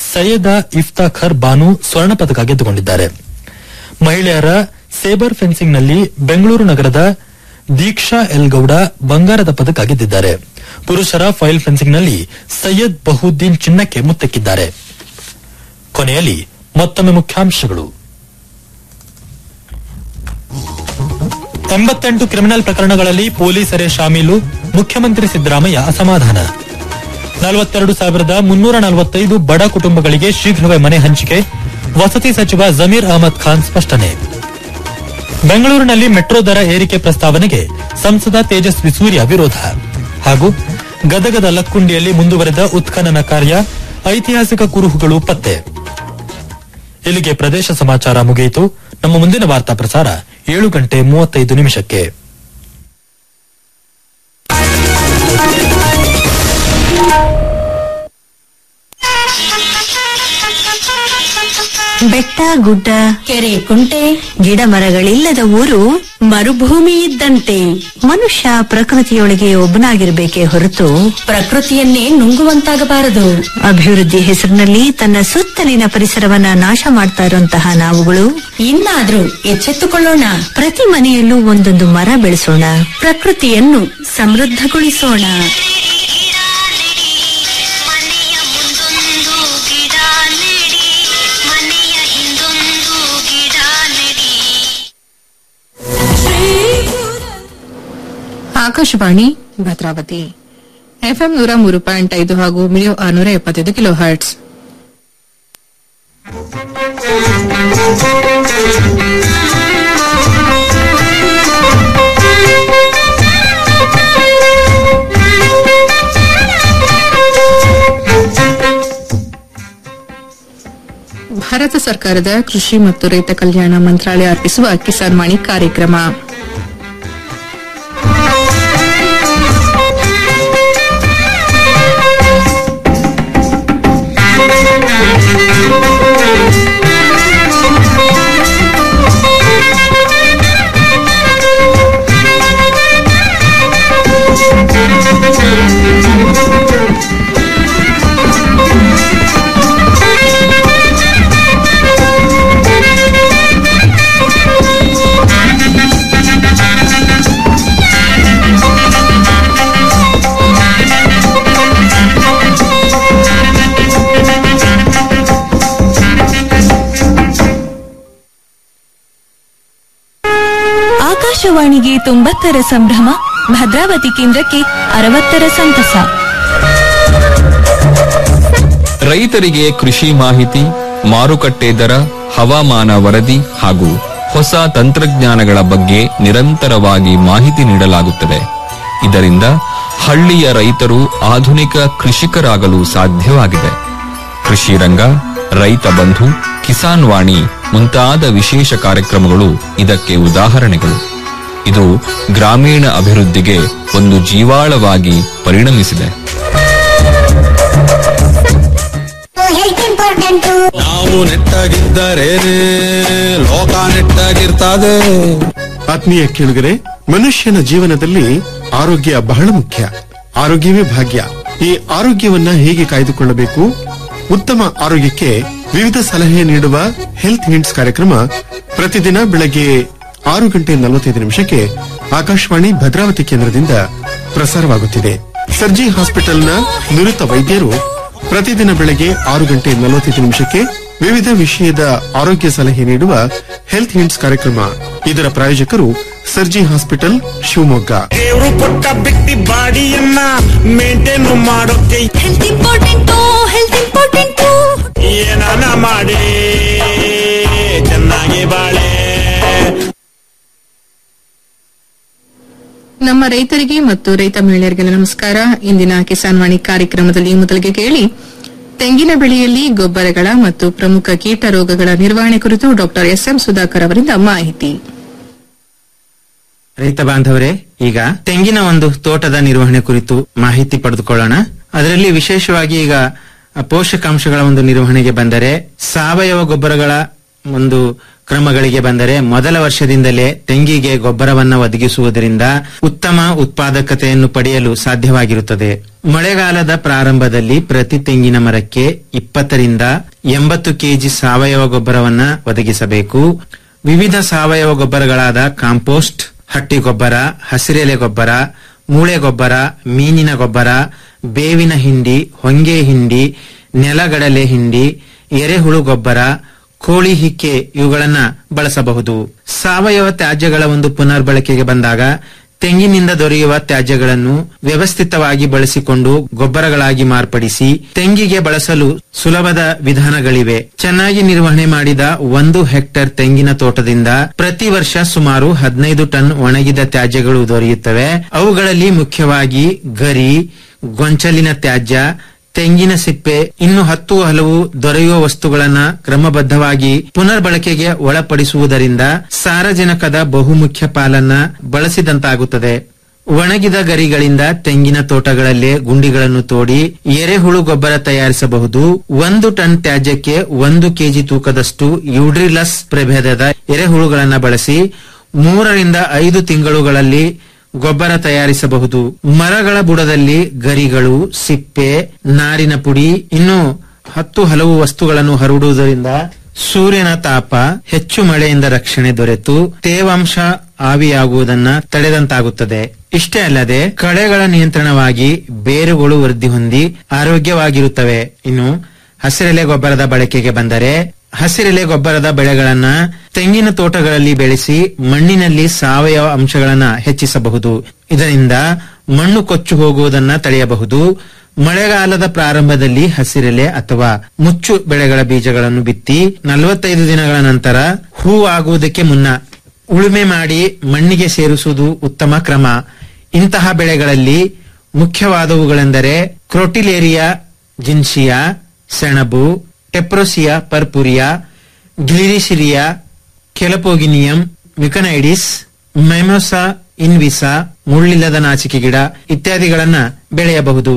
ಸೈಯದ ಇಫ್ತಾಖರ್ ಬಾನು ಸ್ವರ್ಣ ಪದಕ ಗೆದ್ದುಕೊಂಡಿದ್ದಾರೆ ಮಹಿಳೆಯರ ಸೇಬರ್ ಫೆನ್ಸಿಂಗ್ನಲ್ಲಿ ಬೆಂಗಳೂರು ನಗರದ ದೀಕ್ಷಾ ಎಲ್ ಗೌಡ ಬಂಗಾರದ ಪದಕ ಗೆದ್ದಿದ್ದಾರೆ ಪುರುಷರ ಫೈಲ್ ಫೆನ್ಸಿಂಗ್ನಲ್ಲಿ ಸೈಯದ್ ಬಹುದ್ದೀನ್ ಚಿನ್ನಕ್ಕೆ ಮುತ್ತಕ್ಕಿದ್ದಾರೆ ಕೊನೆಯಲ್ಲಿ ಮತ್ತೊಮ್ಮೆ ಮುಖ್ಯಾಂಶಗಳು ಎಂಬತ್ತೆಂಟು ಕ್ರಿಮಿನಲ್ ಪ್ರಕರಣಗಳಲ್ಲಿ ಪೊಲೀಸರೇ ಶಾಮೀಲು ಮುಖ್ಯಮಂತ್ರಿ ಸಿದ್ದರಾಮಯ್ಯ ಅಸಮಾಧಾನ ನಲವತ್ತೆರಡು ಸಾವಿರದ ಮುನ್ನೂರ ನಲವತ್ತೈದು ಬಡ ಕುಟುಂಬಗಳಿಗೆ ಶೀಘ್ರವೇ ಮನೆ ಹಂಚಿಕೆ ವಸತಿ ಸಚಿವ ಜಮೀರ್ ಅಹಮದ್ ಖಾನ್ ಸ್ಪಷ್ಟನೆ ಬೆಂಗಳೂರಿನಲ್ಲಿ ಮೆಟ್ರೋ ದರ ಏರಿಕೆ ಪ್ರಸ್ತಾವನೆಗೆ ಸಂಸದ ತೇಜಸ್ವಿ ಸೂರ್ಯ ವಿರೋಧ ಹಾಗೂ ಗದಗದ ಲಕ್ಕುಂಡಿಯಲ್ಲಿ ಮುಂದುವರೆದ ಉತ್ಖನನ ಕಾರ್ಯ ಐತಿಹಾಸಿಕ ಕುರುಹುಗಳು ಪತ್ತೆ ಇಲ್ಲಿಗೆ ಪ್ರದೇಶ ಸಮಾಚಾರ ಮುಗಿಯಿತು ನಮ್ಮ ಮುಂದಿನ ವಾರ್ತಾ ಪ್ರಸಾರ ಏಳು ಗಂಟೆ ಮೂವತ್ತೈದು ನಿಮಿಷಕ್ಕೆ ಬೆಟ್ಟ ಗುಡ್ಡ ಕೆರೆ ಕುಂಟೆ ಗಿಡ ಮರಗಳಿಲ್ಲದ ಊರು ಮರುಭೂಮಿ ಇದ್ದಂತೆ ಮನುಷ್ಯ ಪ್ರಕೃತಿಯೊಳಗೆ ಒಬ್ಬನಾಗಿರ್ಬೇಕೇ ಹೊರತು ಪ್ರಕೃತಿಯನ್ನೇ ನುಂಗುವಂತಾಗಬಾರದು ಅಭಿವೃದ್ಧಿ ಹೆಸರಿನಲ್ಲಿ ತನ್ನ ಸುತ್ತಲಿನ ಪರಿಸರವನ್ನ ನಾಶ ಮಾಡ್ತಾ ಇರುವಂತಹ ನಾವುಗಳು ಇನ್ನಾದ್ರೂ ಎಚ್ಚೆತ್ತುಕೊಳ್ಳೋಣ ಪ್ರತಿ ಮನೆಯಲ್ಲೂ ಒಂದೊಂದು ಮರ ಬೆಳೆಸೋಣ ಪ್ರಕೃತಿಯನ್ನು ಸಮೃದ್ಧಗೊಳಿಸೋಣ ಮನೆಯ ಮುಂದೊಂದು ಗಿಡ ನೆಡಿ ಮನೆಯ ಹಿಂದೊಂದು ಗಿಡ ನೆಡಿ ಆಕಾಶವಾಣಿ ಭದ್ರಾವತಿ ಎಫ್ಎಂ ನೂರ ಮೂರು ಪಾಯಿಂಟ್ ಐದು ಹಾಗೂ ಮಿಲಿಯೋ ಆರ್ನೂರ ಎಪ್ಪತ್ತೈದು ಕಿಲೋ ಹರ್ಟ್ಸ್ ಭಾರತ ಸರ್ಕಾರದ ಕೃಷಿ ಮತ್ತು ರೈತ ಕಲ್ಯಾಣ ಮಂತ್ರಾಲಯ ಅರ್ಪಿಸುವ ಕಿಸಾನ್ ವಾಣಿ ಕಾರ್ಯಕ್ರಮ ಆಕಾಶವಾಣಿಗೆ ತೊಂಬತ್ತರ ಸಂಭ್ರಮ ಭದ್ರಾವತಿ ಕೇಂದ್ರಕ್ಕೆ ಅರವತ್ತರ ಸಂತಸ ರೈತರಿಗೆ ಕೃಷಿ ಮಾಹಿತಿ ಮಾರುಕಟ್ಟೆ ದರ ಹವಾಮಾನ ವರದಿ ಹಾಗೂ ಹೊಸ ತಂತ್ರಜ್ಞಾನಗಳ ಬಗ್ಗೆ ನಿರಂತರವಾಗಿ ಮಾಹಿತಿ ನೀಡಲಾಗುತ್ತದೆ ಇದರಿಂದ ಹಳ್ಳಿಯ ರೈತರು ಆಧುನಿಕ ಕೃಷಿಕರಾಗಲು ಸಾಧ್ಯವಾಗಿದೆ ಕೃಷಿ ರಂಗ ರೈತ ಬಂಧು ಕಿಸಾನ್ ವಾಣಿ ಮುಂತಾದ ವಿಶೇಷ ಕಾರ್ಯಕ್ರಮಗಳು ಇದಕ್ಕೆ ಉದಾಹರಣೆಗಳು ಇದು ಗ್ರಾಮೀಣ ಅಭಿವೃದ್ಧಿಗೆ ಒಂದು ಜೀವಾಳವಾಗಿ ಪರಿಣಮಿಸಿದೆ ನಾವು ನೆಟ್ಟಾಗಿದ್ದರೆ ಲೋಕ ನೆಟ್ಟಾಗಿರ್ತದೆ ಆತ್ಮೀಯ ಕೇಳುಗರೆ ಮನುಷ್ಯನ ಜೀವನದಲ್ಲಿ ಆರೋಗ್ಯ ಬಹಳ ಮುಖ್ಯ ಆರೋಗ್ಯವೇ ಭಾಗ್ಯ ಈ ಆರೋಗ್ಯವನ್ನ ಹೇಗೆ ಕಾಯ್ದುಕೊಳ್ಳಬೇಕು ಉತ್ತಮ ಆರೋಗ್ಯಕ್ಕೆ ವಿವಿಧ ಸಲಹೆ ನೀಡುವ ಹೆಲ್ತ್ ಹಿಂಟ್ಸ್ ಕಾರ್ಯಕ್ರಮ ಪ್ರತಿದಿನ ಬೆಳಗ್ಗೆ ಆರು ಗಂಟೆ ನಲವತ್ತೈದು ನಿಮಿಷಕ್ಕೆ ಆಕಾಶವಾಣಿ ಭದ್ರಾವತಿ ಕೇಂದ್ರದಿಂದ ಪ್ರಸಾರವಾಗುತ್ತಿದೆ ಸರ್ಜಿ ಹಾಸ್ಪಿಟಲ್ನ ನುರಿತ ವೈದ್ಯರು ಪ್ರತಿದಿನ ಬೆಳಗ್ಗೆ ಆರು ಗಂಟೆ ನಲವತ್ತೈದು ನಿಮಿಷಕ್ಕೆ ವಿವಿಧ ವಿಷಯದ ಆರೋಗ್ಯ ಸಲಹೆ ನೀಡುವ ಹೆಲ್ತ್ ಹಿಂಟ್ಸ್ ಕಾರ್ಯಕ್ರಮ ಇದರ ಪ್ರಾಯೋಜಕರು ಸರ್ಜಿ ಹಾಸ್ಪಿಟಲ್ ಶಿವಮೊಗ್ಗ ದೇವ್ರು ಕೊಟ್ಟ ಬಿಟ್ಟಿ ಬಾಡಿಯನ್ನ ಮೇಂಟೈನ್ ಮಾಡೋಕೆ ಹೆಲ್ತ್ ಇಂಪಾರ್ಟೆಂಟು ಹೆಲ್ತ್ ಇಂಪಾರ್ಟೆಂಟು ಏನಾನ ಮಾಡಿ ಚೆನ್ನಾಗಿ ಬಾಳೆ ನಮ್ಮ ರೈತರಿಗೆ ಮತ್ತು ರೈತ ಮಹಿಳೆಯರಿಗೆ ನಮಸ್ಕಾರ ಇಂದಿನ ಕಿಸಾನ್ ವಾಣಿ ಕಾರ್ಯಕ್ರಮದಲ್ಲಿ ಮೊದಲಿಗೆ ಕೇಳಿ ತೆಂಗಿನ ಬೆಳೆಯಲ್ಲಿ ಗೊಬ್ಬರಗಳ ಮತ್ತು ಪ್ರಮುಖ ಕೀಟ ರೋಗಗಳ ನಿರ್ವಹಣೆ ಕುರಿತು ಡಾಕ್ಟರ್ ಎಸ್ಎಂ ಸುಧಾಕರ್ ಅವರಿಂದ ಮಾಹಿತಿ ರೈತ ಬಾಂಧವರೇ ಈಗ ತೆಂಗಿನ ಒಂದು ತೋಟದ ನಿರ್ವಹಣೆ ಕುರಿತು ಮಾಹಿತಿ ಪಡೆದುಕೊಳ್ಳೋಣ ಅದರಲ್ಲಿ ವಿಶೇಷವಾಗಿ ಈಗ ಪೋಷಕಾಂಶಗಳ ಒಂದು ನಿರ್ವಹಣೆಗೆ ಬಂದರೆ ಸಾವಯವ ಗೊಬ್ಬರಗಳ ಒಂದು ಕ್ರಮಗಳಿಗೆ ಬಂದರೆ ಮೊದಲ ವರ್ಷದಿಂದಲೇ ತೆಂಗಿಗೆ ಗೊಬ್ಬರವನ್ನ ಒದಗಿಸುವುದರಿಂದ ಉತ್ತಮ ಉತ್ಪಾದಕತೆಯನ್ನು ಪಡೆಯಲು ಸಾಧ್ಯವಾಗಿರುತ್ತದೆ ಮಳೆಗಾಲದ ಪ್ರಾರಂಭದಲ್ಲಿ ಪ್ರತಿ ತೆಂಗಿನ ಮರಕ್ಕೆ ಇಪ್ಪತ್ತರಿಂದ ಎಂಬತ್ತು ಕೆಜಿ ಸಾವಯವ ಗೊಬ್ಬರವನ್ನ ಒದಗಿಸಬೇಕು ವಿವಿಧ ಸಾವಯವ ಗೊಬ್ಬರಗಳಾದ ಕಾಂಪೋಸ್ಟ್ ಹಟ್ಟಿ ಗೊಬ್ಬರ ಹಸಿರೆಲೆ ಗೊಬ್ಬರ ಮೂಳೆ ಗೊಬ್ಬರ ಮೀನಿನ ಗೊಬ್ಬರ ಬೇವಿನ ಹಿಂಡಿ ಹೊಂಗೆ ಹಿಂಡಿ ನೆಲಗಡಲೆ ಹಿಂಡಿ ಎರೆಹುಳು ಗೊಬ್ಬರ ಕೋಳಿ ಹಿಕ್ಕೆ ಇವುಗಳನ್ನ ಬಳಸಬಹುದು ಸಾವಯವ ತ್ಯಾಜ್ಯಗಳ ಒಂದು ಪುನರ್ಬಳಕೆಗೆ ಬಂದಾಗ ತೆಂಗಿನಿಂದ ದೊರೆಯುವ ತ್ಯಾಜ್ಯಗಳನ್ನು ವ್ಯವಸ್ಥಿತವಾಗಿ ಬಳಸಿಕೊಂಡು ಗೊಬ್ಬರಗಳಾಗಿ ಮಾರ್ಪಡಿಸಿ ತೆಂಗಿಗೆ ಬಳಸಲು ಸುಲಭದ ವಿಧಾನಗಳಿವೆ ಚೆನ್ನಾಗಿ ನಿರ್ವಹಣೆ ಮಾಡಿದ ಒಂದು ಹೆಕ್ಟೇರ್ ತೆಂಗಿನ ತೋಟದಿಂದ ಪ್ರತಿ ವರ್ಷ ಸುಮಾರು ಹದಿನೈದು ಟನ್ ಒಣಗಿದ ತ್ಯಾಜ್ಯಗಳು ದೊರೆಯುತ್ತವೆ ಅವುಗಳಲ್ಲಿ ಮುಖ್ಯವಾಗಿ ಗರಿ ಗೊಂಚಲಿನ ತ್ಯಾಜ್ಯ ತೆಂಗಿನ ಸಿಪ್ಪೆ ಇನ್ನು ಹತ್ತು ಹಲವು ದೊರೆಯುವ ವಸ್ತುಗಳನ್ನ ಕ್ರಮಬದ್ಧವಾಗಿ ಪುನರ್ಬಳಕೆಗೆ ಒಳಪಡಿಸುವುದರಿಂದ ಸಾರಜನಕದ ಬಹುಮುಖ್ಯ ಪಾಲನ್ನ ಬಳಸಿದಂತಾಗುತ್ತದೆ ಒಣಗಿದ ಗರಿಗಳಿಂದ ತೆಂಗಿನ ತೋಟಗಳಲ್ಲೇ ಗುಂಡಿಗಳನ್ನು ತೋಡಿ ಎರೆಹುಳು ಗೊಬ್ಬರ ತಯಾರಿಸಬಹುದು ಒಂದು ಟನ್ ತ್ಯಾಜ್ಯಕ್ಕೆ ಒಂದು ಕೆಜಿ ತೂಕದಷ್ಟು ಯೂಡ್ರಿಲಸ್ ಪ್ರಭೇದದ ಎರೆಹುಳುಗಳನ್ನ ಬಳಸಿ ಮೂರರಿಂದ ಐದು ತಿಂಗಳುಗಳಲ್ಲಿ ಗೊಬ್ಬರ ತಯಾರಿಸಬಹುದು ಮರಗಳ ಬುಡದಲ್ಲಿ ಗರಿಗಳು ಸಿಪ್ಪೆ ನಾರಿನ ಪುಡಿ ಇನ್ನು ಹತ್ತು ಹಲವು ವಸ್ತುಗಳನ್ನು ಹರಡುವುದರಿಂದ ಸೂರ್ಯನ ತಾಪ ಹೆಚ್ಚು ಮಳೆಯಿಂದ ರಕ್ಷಣೆ ದೊರೆತು ತೇವಾಂಶ ಆವಿಯಾಗುವುದನ್ನ ತಡೆದಂತಾಗುತ್ತದೆ ಇಷ್ಟೇ ಅಲ್ಲದೆ ಕಳೆಗಳ ನಿಯಂತ್ರಣವಾಗಿ ಬೇರುಗಳು ವೃದ್ಧಿ ಹೊಂದಿ ಆರೋಗ್ಯವಾಗಿರುತ್ತವೆ ಇನ್ನು ಹಸಿರೆಲೆ ಗೊಬ್ಬರದ ಬಳಕೆಗೆ ಬಂದರೆ ಹಸಿರೆಲೆ ಗೊಬ್ಬರದ ಬೆಳೆಗಳನ್ನ ತೆಂಗಿನ ತೋಟಗಳಲ್ಲಿ ಬೆಳೆಸಿ ಮಣ್ಣಿನಲ್ಲಿ ಸಾವಯವ ಅಂಶಗಳನ್ನ ಹೆಚ್ಚಿಸಬಹುದು ಇದರಿಂದ ಮಣ್ಣು ಕೊಚ್ಚು ಹೋಗುವುದನ್ನ ತಡೆಯಬಹುದು ಮಳೆಗಾಲದ ಪ್ರಾರಂಭದಲ್ಲಿ ಹಸಿರೆಲೆ ಅಥವಾ ಮುಚ್ಚು ಬೆಳೆಗಳ ಬೀಜಗಳನ್ನು ಬಿತ್ತಿ ನಲವತ್ತೈದು ದಿನಗಳ ನಂತರ ಹೂ ಆಗುವುದಕ್ಕೆ ಮುನ್ನ ಉಳುಮೆ ಮಾಡಿ ಮಣ್ಣಿಗೆ ಸೇರಿಸುವುದು ಉತ್ತಮ ಕ್ರಮ ಇಂತಹ ಬೆಳೆಗಳಲ್ಲಿ ಮುಖ್ಯವಾದವುಗಳೆಂದರೆ ಕ್ರೋಟಿಲೇರಿಯಾ ಜಿನ್ಸಿಯಾ ಸೆಣಬು ಟೆಪ್ರೋಸಿಯಾ ಪರ್ಪುರಿಯಾ ಗ್ಲಿರಿಸಿರಿಯಾ ಕೆಲಪೋಗಿನಿಯಂ ಮಿಕನೈಡಿಸ್ ಮೆಮೊಸಾ ಇನ್ವಿಸಾ ಮುಳ್ಳಿಲ್ಲದ ನಾಚಿಕೆ ಗಿಡ ಇತ್ಯಾದಿಗಳನ್ನ ಬೆಳೆಯಬಹುದು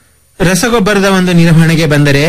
ರಸಗೊಬ್ಬರದ ಒಂದು ನಿರ್ವಹಣೆಗೆ ಬಂದರೆ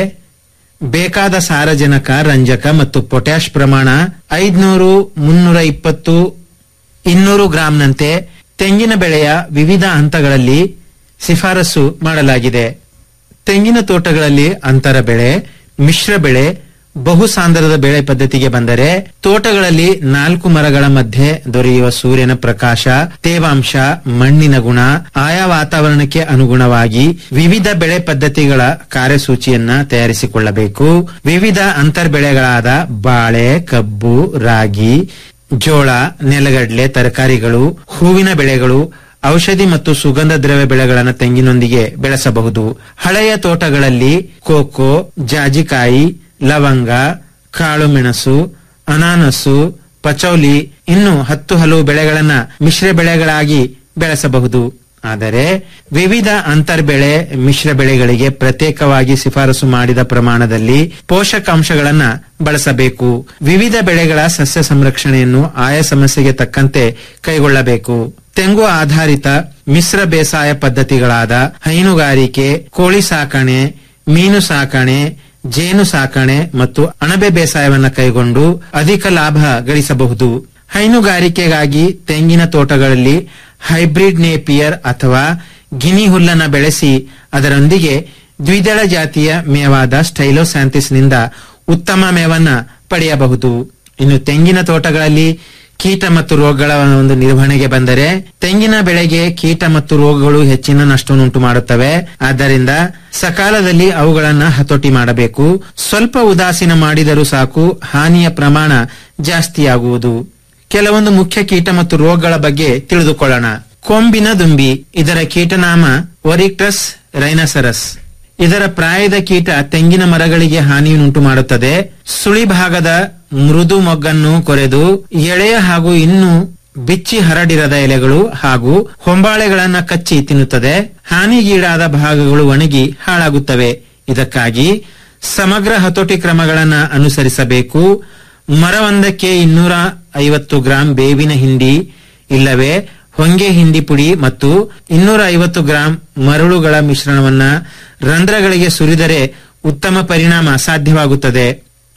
ಬೇಕಾದ ಸಾರಜನಕ ರಂಜಕ ಮತ್ತು ಪೊಟ್ಯಾಶ್ ಪ್ರಮಾಣ ಐದ್ನೂರು ಮುನ್ನೂರ ಇಪ್ಪತ್ತು ಇನ್ನೂರು ಗ್ರಾಂನಂತೆ ತೆಂಗಿನ ಬೆಳೆಯ ವಿವಿಧ ಹಂತಗಳಲ್ಲಿ ಶಿಫಾರಸು ಮಾಡಲಾಗಿದೆ ತೆಂಗಿನ ತೋಟಗಳಲ್ಲಿ ಅಂತರ ಬೆಳೆ ಮಿಶ್ರ ಬೆಳೆ ಬಹುಸಾಂದ್ರದ ಬೆಳೆ ಪದ್ಧತಿಗೆ ಬಂದರೆ ತೋಟಗಳಲ್ಲಿ ನಾಲ್ಕು ಮರಗಳ ಮಧ್ಯೆ ದೊರೆಯುವ ಸೂರ್ಯನ ಪ್ರಕಾಶ ತೇವಾಂಶ ಮಣ್ಣಿನ ಗುಣ ಆಯಾ ವಾತಾವರಣಕ್ಕೆ ಅನುಗುಣವಾಗಿ ವಿವಿಧ ಬೆಳೆ ಪದ್ಧತಿಗಳ ಕಾರ್ಯಸೂಚಿಯನ್ನ ತಯಾರಿಸಿಕೊಳ್ಳಬೇಕು ವಿವಿಧ ಅಂತರ್ ಬೆಳೆಗಳಾದ ಬಾಳೆ ಕಬ್ಬು ರಾಗಿ ಜೋಳ ನೆಲಗಡಲೆ ತರಕಾರಿಗಳು ಹೂವಿನ ಬೆಳೆಗಳು ಔಷಧಿ ಮತ್ತು ಸುಗಂಧ ದ್ರವ್ಯ ಬೆಳೆಗಳನ್ನು ತೆಂಗಿನೊಂದಿಗೆ ಬೆಳೆಸಬಹುದು ಹಳೆಯ ತೋಟಗಳಲ್ಲಿ ಕೋಕೋ ಜಾಜಿಕಾಯಿ ಲವಂಗ ಕಾಳುಮೆಣಸು ಅನಾನಸ್ಸು ಪಚೌಲಿ ಇನ್ನು ಹತ್ತು ಹಲವು ಬೆಳೆಗಳನ್ನ ಮಿಶ್ರ ಬೆಳೆಗಳಾಗಿ ಬೆಳೆಸಬಹುದು ಆದರೆ ವಿವಿಧ ಅಂತರ್ಬೆಳೆ ಮಿಶ್ರ ಬೆಳೆಗಳಿಗೆ ಪ್ರತ್ಯೇಕವಾಗಿ ಶಿಫಾರಸು ಮಾಡಿದ ಪ್ರಮಾಣದಲ್ಲಿ ಪೋಷಕಾಂಶಗಳನ್ನ ಬಳಸಬೇಕು ವಿವಿಧ ಬೆಳೆಗಳ ಸಸ್ಯ ಸಂರಕ್ಷಣೆಯನ್ನು ಆಯಾ ಸಮಸ್ಯೆಗೆ ತಕ್ಕಂತೆ ಕೈಗೊಳ್ಳಬೇಕು ತೆಂಗು ಆಧಾರಿತ ಮಿಶ್ರ ಬೇಸಾಯ ಪದ್ಧತಿಗಳಾದ ಹೈನುಗಾರಿಕೆ ಕೋಳಿ ಸಾಕಣೆ ಮೀನು ಸಾಕಣೆ ಜೇನು ಸಾಕಣೆ ಮತ್ತು ಅಣಬೆ ಬೇಸಾಯವನ್ನ ಕೈಗೊಂಡು ಅಧಿಕ ಲಾಭ ಗಳಿಸಬಹುದು ಹೈನುಗಾರಿಕೆಗಾಗಿ ತೆಂಗಿನ ತೋಟಗಳಲ್ಲಿ ಹೈಬ್ರಿಡ್ ನೇಪಿಯರ್ ಅಥವಾ ಗಿನಿ ಹುಲ್ಲನ್ನ ಬೆಳೆಸಿ ಅದರೊಂದಿಗೆ ದ್ವಿದಳ ಜಾತಿಯ ಮೇವಾದ ಸ್ಟೈಲೋಸ್ಯಾಂಥಿಸ್ನಿಂದ ಉತ್ತಮ ಮೇವನ್ನ ಪಡೆಯಬಹುದು ಇನ್ನು ತೆಂಗಿನ ತೋಟಗಳಲ್ಲಿ ಕೀಟ ಮತ್ತು ರೋಗಗಳ ಒಂದು ನಿರ್ವಹಣೆಗೆ ಬಂದರೆ ತೆಂಗಿನ ಬೆಳೆಗೆ ಕೀಟ ಮತ್ತು ರೋಗಗಳು ಹೆಚ್ಚಿನ ನಷ್ಟವನ್ನುಂಟು ಮಾಡುತ್ತವೆ ಆದ್ದರಿಂದ ಸಕಾಲದಲ್ಲಿ ಅವುಗಳನ್ನ ಹತೋಟಿ ಮಾಡಬೇಕು ಸ್ವಲ್ಪ ಉದಾಸೀನ ಮಾಡಿದರೂ ಸಾಕು ಹಾನಿಯ ಪ್ರಮಾಣ ಜಾಸ್ತಿಯಾಗುವುದು ಕೆಲವೊಂದು ಮುಖ್ಯ ಕೀಟ ಮತ್ತು ರೋಗಗಳ ಬಗ್ಗೆ ತಿಳಿದುಕೊಳ್ಳೋಣ ಕೊಂಬಿನ ದುಂಬಿ ಇದರ ಕೀಟನಾಮ ಒರಿಕ್ಟಸ್ ರೈನಸರಸ್ ಇದರ ಪ್ರಾಯದ ಕೀಟ ತೆಂಗಿನ ಮರಗಳಿಗೆ ಹಾನಿಯನ್ನುಂಟು ಮಾಡುತ್ತದೆ ಸುಳಿ ಭಾಗದ ಮೃದು ಮೊಗ್ಗನ್ನು ಕೊರೆದು ಎಳೆಯ ಹಾಗೂ ಇನ್ನು ಬಿಚ್ಚಿ ಹರಡಿರದ ಎಲೆಗಳು ಹಾಗೂ ಹೊಂಬಾಳೆಗಳನ್ನ ಕಚ್ಚಿ ತಿನ್ನುತ್ತದೆ ಹಾನಿಗೀಡಾದ ಭಾಗಗಳು ಒಣಗಿ ಹಾಳಾಗುತ್ತವೆ ಇದಕ್ಕಾಗಿ ಸಮಗ್ರ ಹತೋಟಿ ಕ್ರಮಗಳನ್ನ ಅನುಸರಿಸಬೇಕು ಮರವೊಂದಕ್ಕೆ ಇನ್ನೂರ ಐವತ್ತು ಗ್ರಾಂ ಬೇವಿನ ಹಿಂಡಿ ಇಲ್ಲವೇ ಹೊಂಗೆ ಹಿಂಡಿ ಪುಡಿ ಮತ್ತು ಇನ್ನೂರ ಐವತ್ತು ಗ್ರಾಂ ಮರಳುಗಳ ಮಿಶ್ರಣವನ್ನ ರಂಧ್ರಗಳಿಗೆ ಸುರಿದರೆ ಉತ್ತಮ ಪರಿಣಾಮ ಸಾಧ್ಯವಾಗುತ್ತದೆ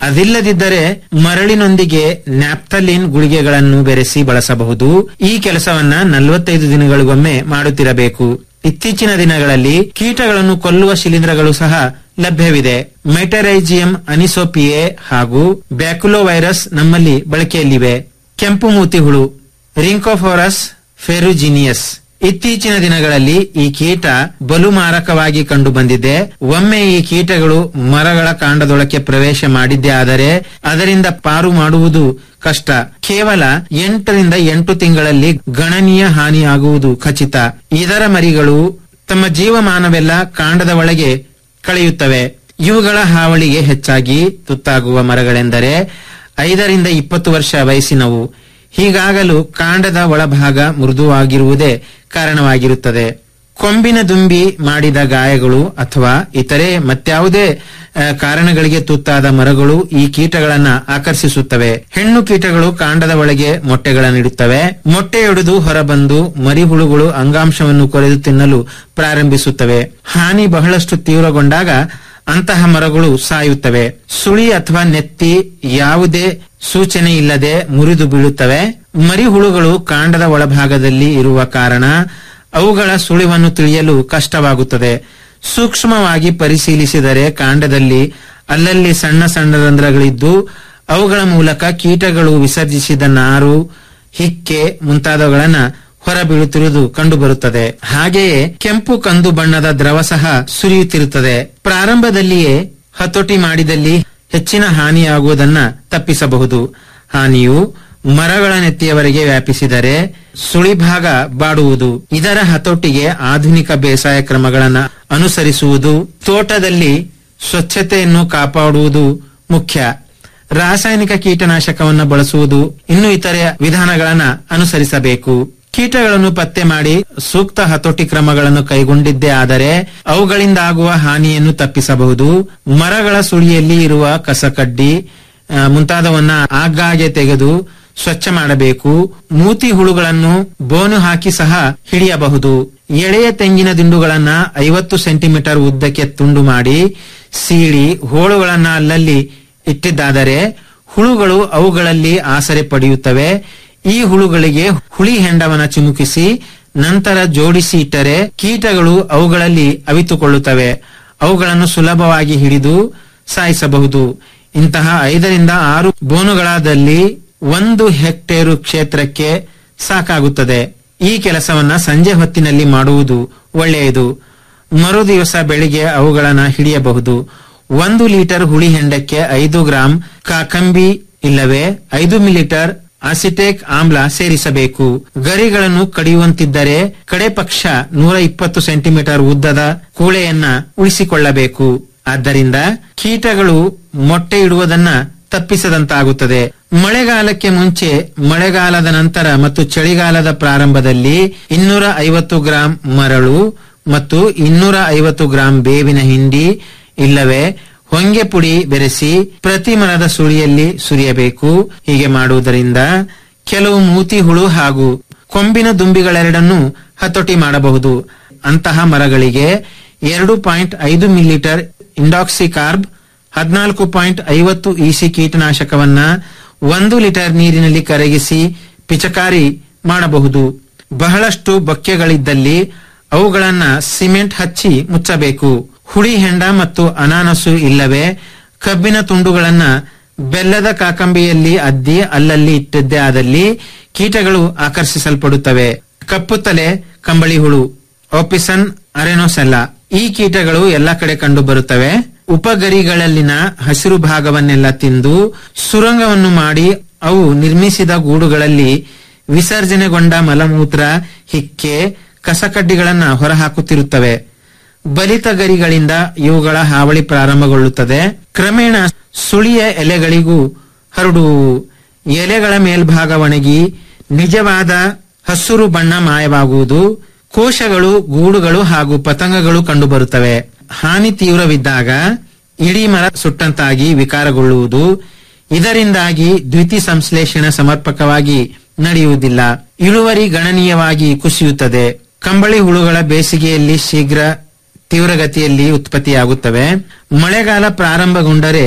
ಅದಿಲ್ಲದಿದ್ದರೆ ಮರಳಿನೊಂದಿಗೆ ನ್ಯಾಪ್ಥಲಿನ್ ಗುಳಿಗೆಗಳನ್ನು ಬೆರೆಸಿ ಬಳಸಬಹುದು ಈ ಕೆಲಸವನ್ನ ನಲವತ್ತೈದು ದಿನಗಳಿಗೊಮ್ಮೆ ಮಾಡುತ್ತಿರಬೇಕು ಇತ್ತೀಚಿನ ದಿನಗಳಲ್ಲಿ ಕೀಟಗಳನ್ನು ಕೊಲ್ಲುವ ಶಿಲೀಂಧ್ರಗಳು ಸಹ ಲಭ್ಯವಿದೆ ಮೆಟರೈಜಿಯಂ ಅನಿಸೋಪಿಯೆ ಹಾಗೂ ಬ್ಯಾಕ್ಯುಲೋ ವೈರಸ್ ನಮ್ಮಲ್ಲಿ ಬಳಕೆಯಲ್ಲಿವೆ ಕೆಂಪು ಮೂತಿ ಹುಳು ರಿಂಕೋಫೋರಸ್ ಫೆರುಜಿನಿಯಸ್ ಇತ್ತೀಚಿನ ದಿನಗಳಲ್ಲಿ ಈ ಕೀಟ ಬಲು ಮಾರಕವಾಗಿ ಕಂಡು ಬಂದಿದೆ ಒಮ್ಮೆ ಈ ಕೀಟಗಳು ಮರಗಳ ಕಾಂಡದೊಳಕ್ಕೆ ಪ್ರವೇಶ ಮಾಡಿದ್ದೇ ಆದರೆ ಅದರಿಂದ ಪಾರು ಮಾಡುವುದು ಕಷ್ಟ ಕೇವಲ ಎಂಟರಿಂದ ಎಂಟು ತಿಂಗಳಲ್ಲಿ ಗಣನೀಯ ಹಾನಿಯಾಗುವುದು ಖಚಿತ ಇದರ ಮರಿಗಳು ತಮ್ಮ ಜೀವಮಾನವೆಲ್ಲ ಕಾಂಡದ ಒಳಗೆ ಕಳೆಯುತ್ತವೆ ಇವುಗಳ ಹಾವಳಿಗೆ ಹೆಚ್ಚಾಗಿ ತುತ್ತಾಗುವ ಮರಗಳೆಂದರೆ ಐದರಿಂದ ಇಪ್ಪತ್ತು ವರ್ಷ ವಯಸ್ಸಿನವು ಹೀಗಾಗಲು ಕಾಂಡದ ಒಳಭಾಗ ಮೃದುವಾಗಿರುವುದೇ ಕಾರಣವಾಗಿರುತ್ತದೆ ಕೊಂಬಿನ ದುಂಬಿ ಮಾಡಿದ ಗಾಯಗಳು ಅಥವಾ ಇತರೆ ಮತ್ಯಾವುದೇ ಆ, ಕಾರಣಗಳಿಗೆ ತುತ್ತಾದ ಮರಗಳು ಈ ಕೀಟಗಳನ್ನ ಆಕರ್ಷಿಸುತ್ತವೆ ಹೆಣ್ಣು ಕೀಟಗಳು ಕಾಂಡದ ಒಳಗೆ ಮೊಟ್ಟೆಗಳನ್ನಿಡುತ್ತವೆ ಮೊಟ್ಟೆಯೊಡೆದು ಹೊರಬಂದು ಮರಿಹುಳುಗಳು ಅಂಗಾಂಶವನ್ನು ಕೊರೆದು ತಿನ್ನಲು ಪ್ರಾರಂಭಿಸುತ್ತವೆ ಹಾನಿ ಬಹಳಷ್ಟು ತೀವ್ರಗೊಂಡಾಗ ಅಂತಹ ಮರಗಳು ಸಾಯುತ್ತವೆ ಸುಳಿ ಅಥವಾ ನೆತ್ತಿ ಯಾವುದೇ ಸೂಚನೆ ಇಲ್ಲದೆ ಮುರಿದು ಬೀಳುತ್ತವೆ ಮರಿಹುಳುಗಳು ಕಾಂಡದ ಒಳಭಾಗದಲ್ಲಿ ಇರುವ ಕಾರಣ ಅವುಗಳ ಸುಳಿವನ್ನು ತಿಳಿಯಲು ಕಷ್ಟವಾಗುತ್ತದೆ ಸೂಕ್ಷ್ಮವಾಗಿ ಪರಿಶೀಲಿಸಿದರೆ ಕಾಂಡದಲ್ಲಿ ಅಲ್ಲಲ್ಲಿ ಸಣ್ಣ ಸಣ್ಣ ರಂಧ್ರಗಳಿದ್ದು ಅವುಗಳ ಮೂಲಕ ಕೀಟಗಳು ವಿಸರ್ಜಿಸಿದ ನಾರು ಹಿಕ್ಕೆ ಮುಂತಾದವುಗಳನ್ನ ಹೊರಬೀಳುತ್ತಿರುವುದು ಕಂಡುಬರುತ್ತದೆ ಹಾಗೆಯೇ ಕೆಂಪು ಕಂದು ಬಣ್ಣದ ದ್ರವ ಸಹ ಸುರಿಯುತ್ತಿರುತ್ತದೆ ಪ್ರಾರಂಭದಲ್ಲಿಯೇ ಹತೋಟಿ ಮಾಡಿದಲ್ಲಿ ಹೆಚ್ಚಿನ ಹಾನಿಯಾಗುವುದನ್ನ ತಪ್ಪಿಸಬಹುದು ಹಾನಿಯು ಮರಗಳ ನೆತ್ತಿಯವರೆಗೆ ವ್ಯಾಪಿಸಿದರೆ ಸುಳಿಭಾಗ ಬಾಡುವುದು ಇದರ ಹತೋಟಿಗೆ ಆಧುನಿಕ ಬೇಸಾಯ ಕ್ರಮಗಳನ್ನ ಅನುಸರಿಸುವುದು ತೋಟದಲ್ಲಿ ಸ್ವಚ್ಛತೆಯನ್ನು ಕಾಪಾಡುವುದು ಮುಖ್ಯ ರಾಸಾಯನಿಕ ಕೀಟನಾಶಕವನ್ನು ಬಳಸುವುದು ಇನ್ನು ಇತರೆ ವಿಧಾನಗಳನ್ನ ಅನುಸರಿಸಬೇಕು ಕೀಟಗಳನ್ನು ಪತ್ತೆ ಮಾಡಿ ಸೂಕ್ತ ಹತೋಟಿ ಕ್ರಮಗಳನ್ನು ಕೈಗೊಂಡಿದ್ದೇ ಆದರೆ ಅವುಗಳಿಂದ ಆಗುವ ಹಾನಿಯನ್ನು ತಪ್ಪಿಸಬಹುದು ಮರಗಳ ಸುಳಿಯಲ್ಲಿ ಇರುವ ಕಸಕಡ್ಡಿ ಆ, ಮುಂತಾದವನ್ನ ಆಗಾಗ್ಗೆ ತೆಗೆದು ಸ್ವಚ್ಛ ಮಾಡಬೇಕು ಮೂತಿ ಹುಳುಗಳನ್ನು ಬೋನು ಹಾಕಿ ಸಹ ಹಿಡಿಯಬಹುದು ಎಳೆಯ ತೆಂಗಿನ ದಿಂಡುಗಳನ್ನ ಐವತ್ತು ಸೆಂಟಿಮೀಟರ್ ಉದ್ದಕ್ಕೆ ತುಂಡು ಮಾಡಿ ಸೀಳಿ ಹೋಳುಗಳನ್ನ ಅಲ್ಲಲ್ಲಿ ಇಟ್ಟಿದ್ದಾದರೆ ಹುಳುಗಳು ಅವುಗಳಲ್ಲಿ ಆಸರೆ ಪಡೆಯುತ್ತವೆ ಈ ಹುಳುಗಳಿಗೆ ಹುಳಿ ಹೆಂಡವನ್ನ ಚಿಮುಕಿಸಿ ನಂತರ ಜೋಡಿಸಿ ಇಟ್ಟರೆ ಕೀಟಗಳು ಅವುಗಳಲ್ಲಿ ಅವಿತುಕೊಳ್ಳುತ್ತವೆ ಅವುಗಳನ್ನು ಸುಲಭವಾಗಿ ಹಿಡಿದು ಸಾಯಿಸಬಹುದು ಇಂತಹ ಐದರಿಂದ ಆರು ಬೋನುಗಳಾದಲ್ಲಿ ಒಂದು ಹೆಕ್ಟೇರು ಕ್ಷೇತ್ರಕ್ಕೆ ಸಾಕಾಗುತ್ತದೆ ಈ ಕೆಲಸವನ್ನ ಸಂಜೆ ಹೊತ್ತಿನಲ್ಲಿ ಮಾಡುವುದು ಒಳ್ಳೆಯದು ಮರು ದಿವಸ ಬೆಳಿಗ್ಗೆ ಅವುಗಳನ್ನ ಹಿಡಿಯಬಹುದು ಒಂದು ಲೀಟರ್ ಹುಳಿ ಹೆಂಡಕ್ಕೆ ಐದು ಗ್ರಾಂ ಕಾಕಂಬಿ ಇಲ್ಲವೇ ಐದು ಮಿಲಿಟರ್ ಅಸಿಟೇಕ್ ಆಮ್ಲ ಸೇರಿಸಬೇಕು ಗರಿಗಳನ್ನು ಕಡಿಯುವಂತಿದ್ದರೆ ಕಡೆ ಪಕ್ಷ ನೂರ ಇಪ್ಪತ್ತು ಸೆಂಟಿಮೀಟರ್ ಉದ್ದದ ಕೂಳೆಯನ್ನ ಉಳಿಸಿಕೊಳ್ಳಬೇಕು ಆದ್ದರಿಂದ ಕೀಟಗಳು ಮೊಟ್ಟೆ ಇಡುವುದನ್ನ ತಪ್ಪಿಸದಂತಾಗುತ್ತದೆ ಮಳೆಗಾಲಕ್ಕೆ ಮುಂಚೆ ಮಳೆಗಾಲದ ನಂತರ ಮತ್ತು ಚಳಿಗಾಲದ ಪ್ರಾರಂಭದಲ್ಲಿ ಇನ್ನೂರ ಐವತ್ತು ಗ್ರಾಂ ಮರಳು ಮತ್ತು ಇನ್ನೂರ ಐವತ್ತು ಗ್ರಾಂ ಬೇವಿನ ಹಿಂಡಿ ಇಲ್ಲವೇ ಹೊಂಗೆ ಪುಡಿ ಬೆರೆಸಿ ಪ್ರತಿ ಮರದ ಸುಳಿಯಲ್ಲಿ ಸುರಿಯಬೇಕು ಹೀಗೆ ಮಾಡುವುದರಿಂದ ಕೆಲವು ಮೂತಿ ಹುಳು ಹಾಗೂ ಕೊಂಬಿನ ದುಂಬಿಗಳೆರಡನ್ನು ಹತೋಟಿ ಮಾಡಬಹುದು ಅಂತಹ ಮರಗಳಿಗೆ ಎರಡು ಪಾಯಿಂಟ್ ಐದು ಮಿಲಿಟರ್ ಇಂಡಾಕ್ಸಿಕಾರ್ಬ್ ಹದಿನಾಲ್ಕು ಪಾಯಿಂಟ್ ಐವತ್ತು ಇಸಿ ಕೀಟನಾಶಕವನ್ನ ಒಂದು ಲೀಟರ್ ನೀರಿನಲ್ಲಿ ಕರಗಿಸಿ ಪಿಚಕಾರಿ ಮಾಡಬಹುದು ಬಹಳಷ್ಟು ಬೊಕ್ಕೆಗಳಿದ್ದಲ್ಲಿ ಅವುಗಳನ್ನ ಸಿಮೆಂಟ್ ಹಚ್ಚಿ ಮುಚ್ಚಬೇಕು ಹುಳಿ ಹೆಂಡ ಮತ್ತು ಅನಾನಸು ಇಲ್ಲವೇ ಕಬ್ಬಿನ ತುಂಡುಗಳನ್ನ ಬೆಲ್ಲದ ಕಾಕಂಬಿಯಲ್ಲಿ ಅದ್ದಿ ಅಲ್ಲಲ್ಲಿ ಇಟ್ಟಿದ್ದೇ ಆದಲ್ಲಿ ಕೀಟಗಳು ಆಕರ್ಷಿಸಲ್ಪಡುತ್ತವೆ ಕಪ್ಪು ತಲೆ ಕಂಬಳಿ ಹುಳು ಓಪಿಸನ್ ಅರೆನೋಸೆಲ್ಲ ಈ ಕೀಟಗಳು ಎಲ್ಲ ಕಡೆ ಕಂಡು ಬರುತ್ತವೆ ಉಪಗರಿಗಳಲ್ಲಿನ ಹಸಿರು ಭಾಗವನ್ನೆಲ್ಲ ತಿಂದು ಸುರಂಗವನ್ನು ಮಾಡಿ ಅವು ನಿರ್ಮಿಸಿದ ಗೂಡುಗಳಲ್ಲಿ ವಿಸರ್ಜನೆಗೊಂಡ ಮಲಮೂತ್ರ ಹಿಕ್ಕೆ ಕಸಕಡ್ಡಿಗಳನ್ನ ಹೊರಹಾಕುತ್ತಿರುತ್ತವೆ ಬಲಿತ ಗರಿಗಳಿಂದ ಇವುಗಳ ಹಾವಳಿ ಪ್ರಾರಂಭಗೊಳ್ಳುತ್ತದೆ ಕ್ರಮೇಣ ಸುಳಿಯ ಎಲೆಗಳಿಗೂ ಹರಡುವು ಎಲೆಗಳ ಮೇಲ್ಭಾಗ ಒಣಗಿ ನಿಜವಾದ ಹಸುರು ಬಣ್ಣ ಮಾಯವಾಗುವುದು ಕೋಶಗಳು ಗೂಡುಗಳು ಹಾಗೂ ಪತಂಗಗಳು ಕಂಡುಬರುತ್ತವೆ ಹಾನಿ ತೀವ್ರವಿದ್ದಾಗ ಇಡೀ ಮರ ಸುಟ್ಟಂತಾಗಿ ವಿಕಾರಗೊಳ್ಳುವುದು ಇದರಿಂದಾಗಿ ದ್ವಿತಿ ಸಂಶ್ಲೇಷಣೆ ಸಮರ್ಪಕವಾಗಿ ನಡೆಯುವುದಿಲ್ಲ ಇಳುವರಿ ಗಣನೀಯವಾಗಿ ಕುಸಿಯುತ್ತದೆ ಕಂಬಳಿ ಹುಳುಗಳ ಬೇಸಿಗೆಯಲ್ಲಿ ಶೀಘ್ರ ತೀವ್ರಗತಿಯಲ್ಲಿ ಉತ್ಪತ್ತಿಯಾಗುತ್ತವೆ ಮಳೆಗಾಲ ಪ್ರಾರಂಭಗೊಂಡರೆ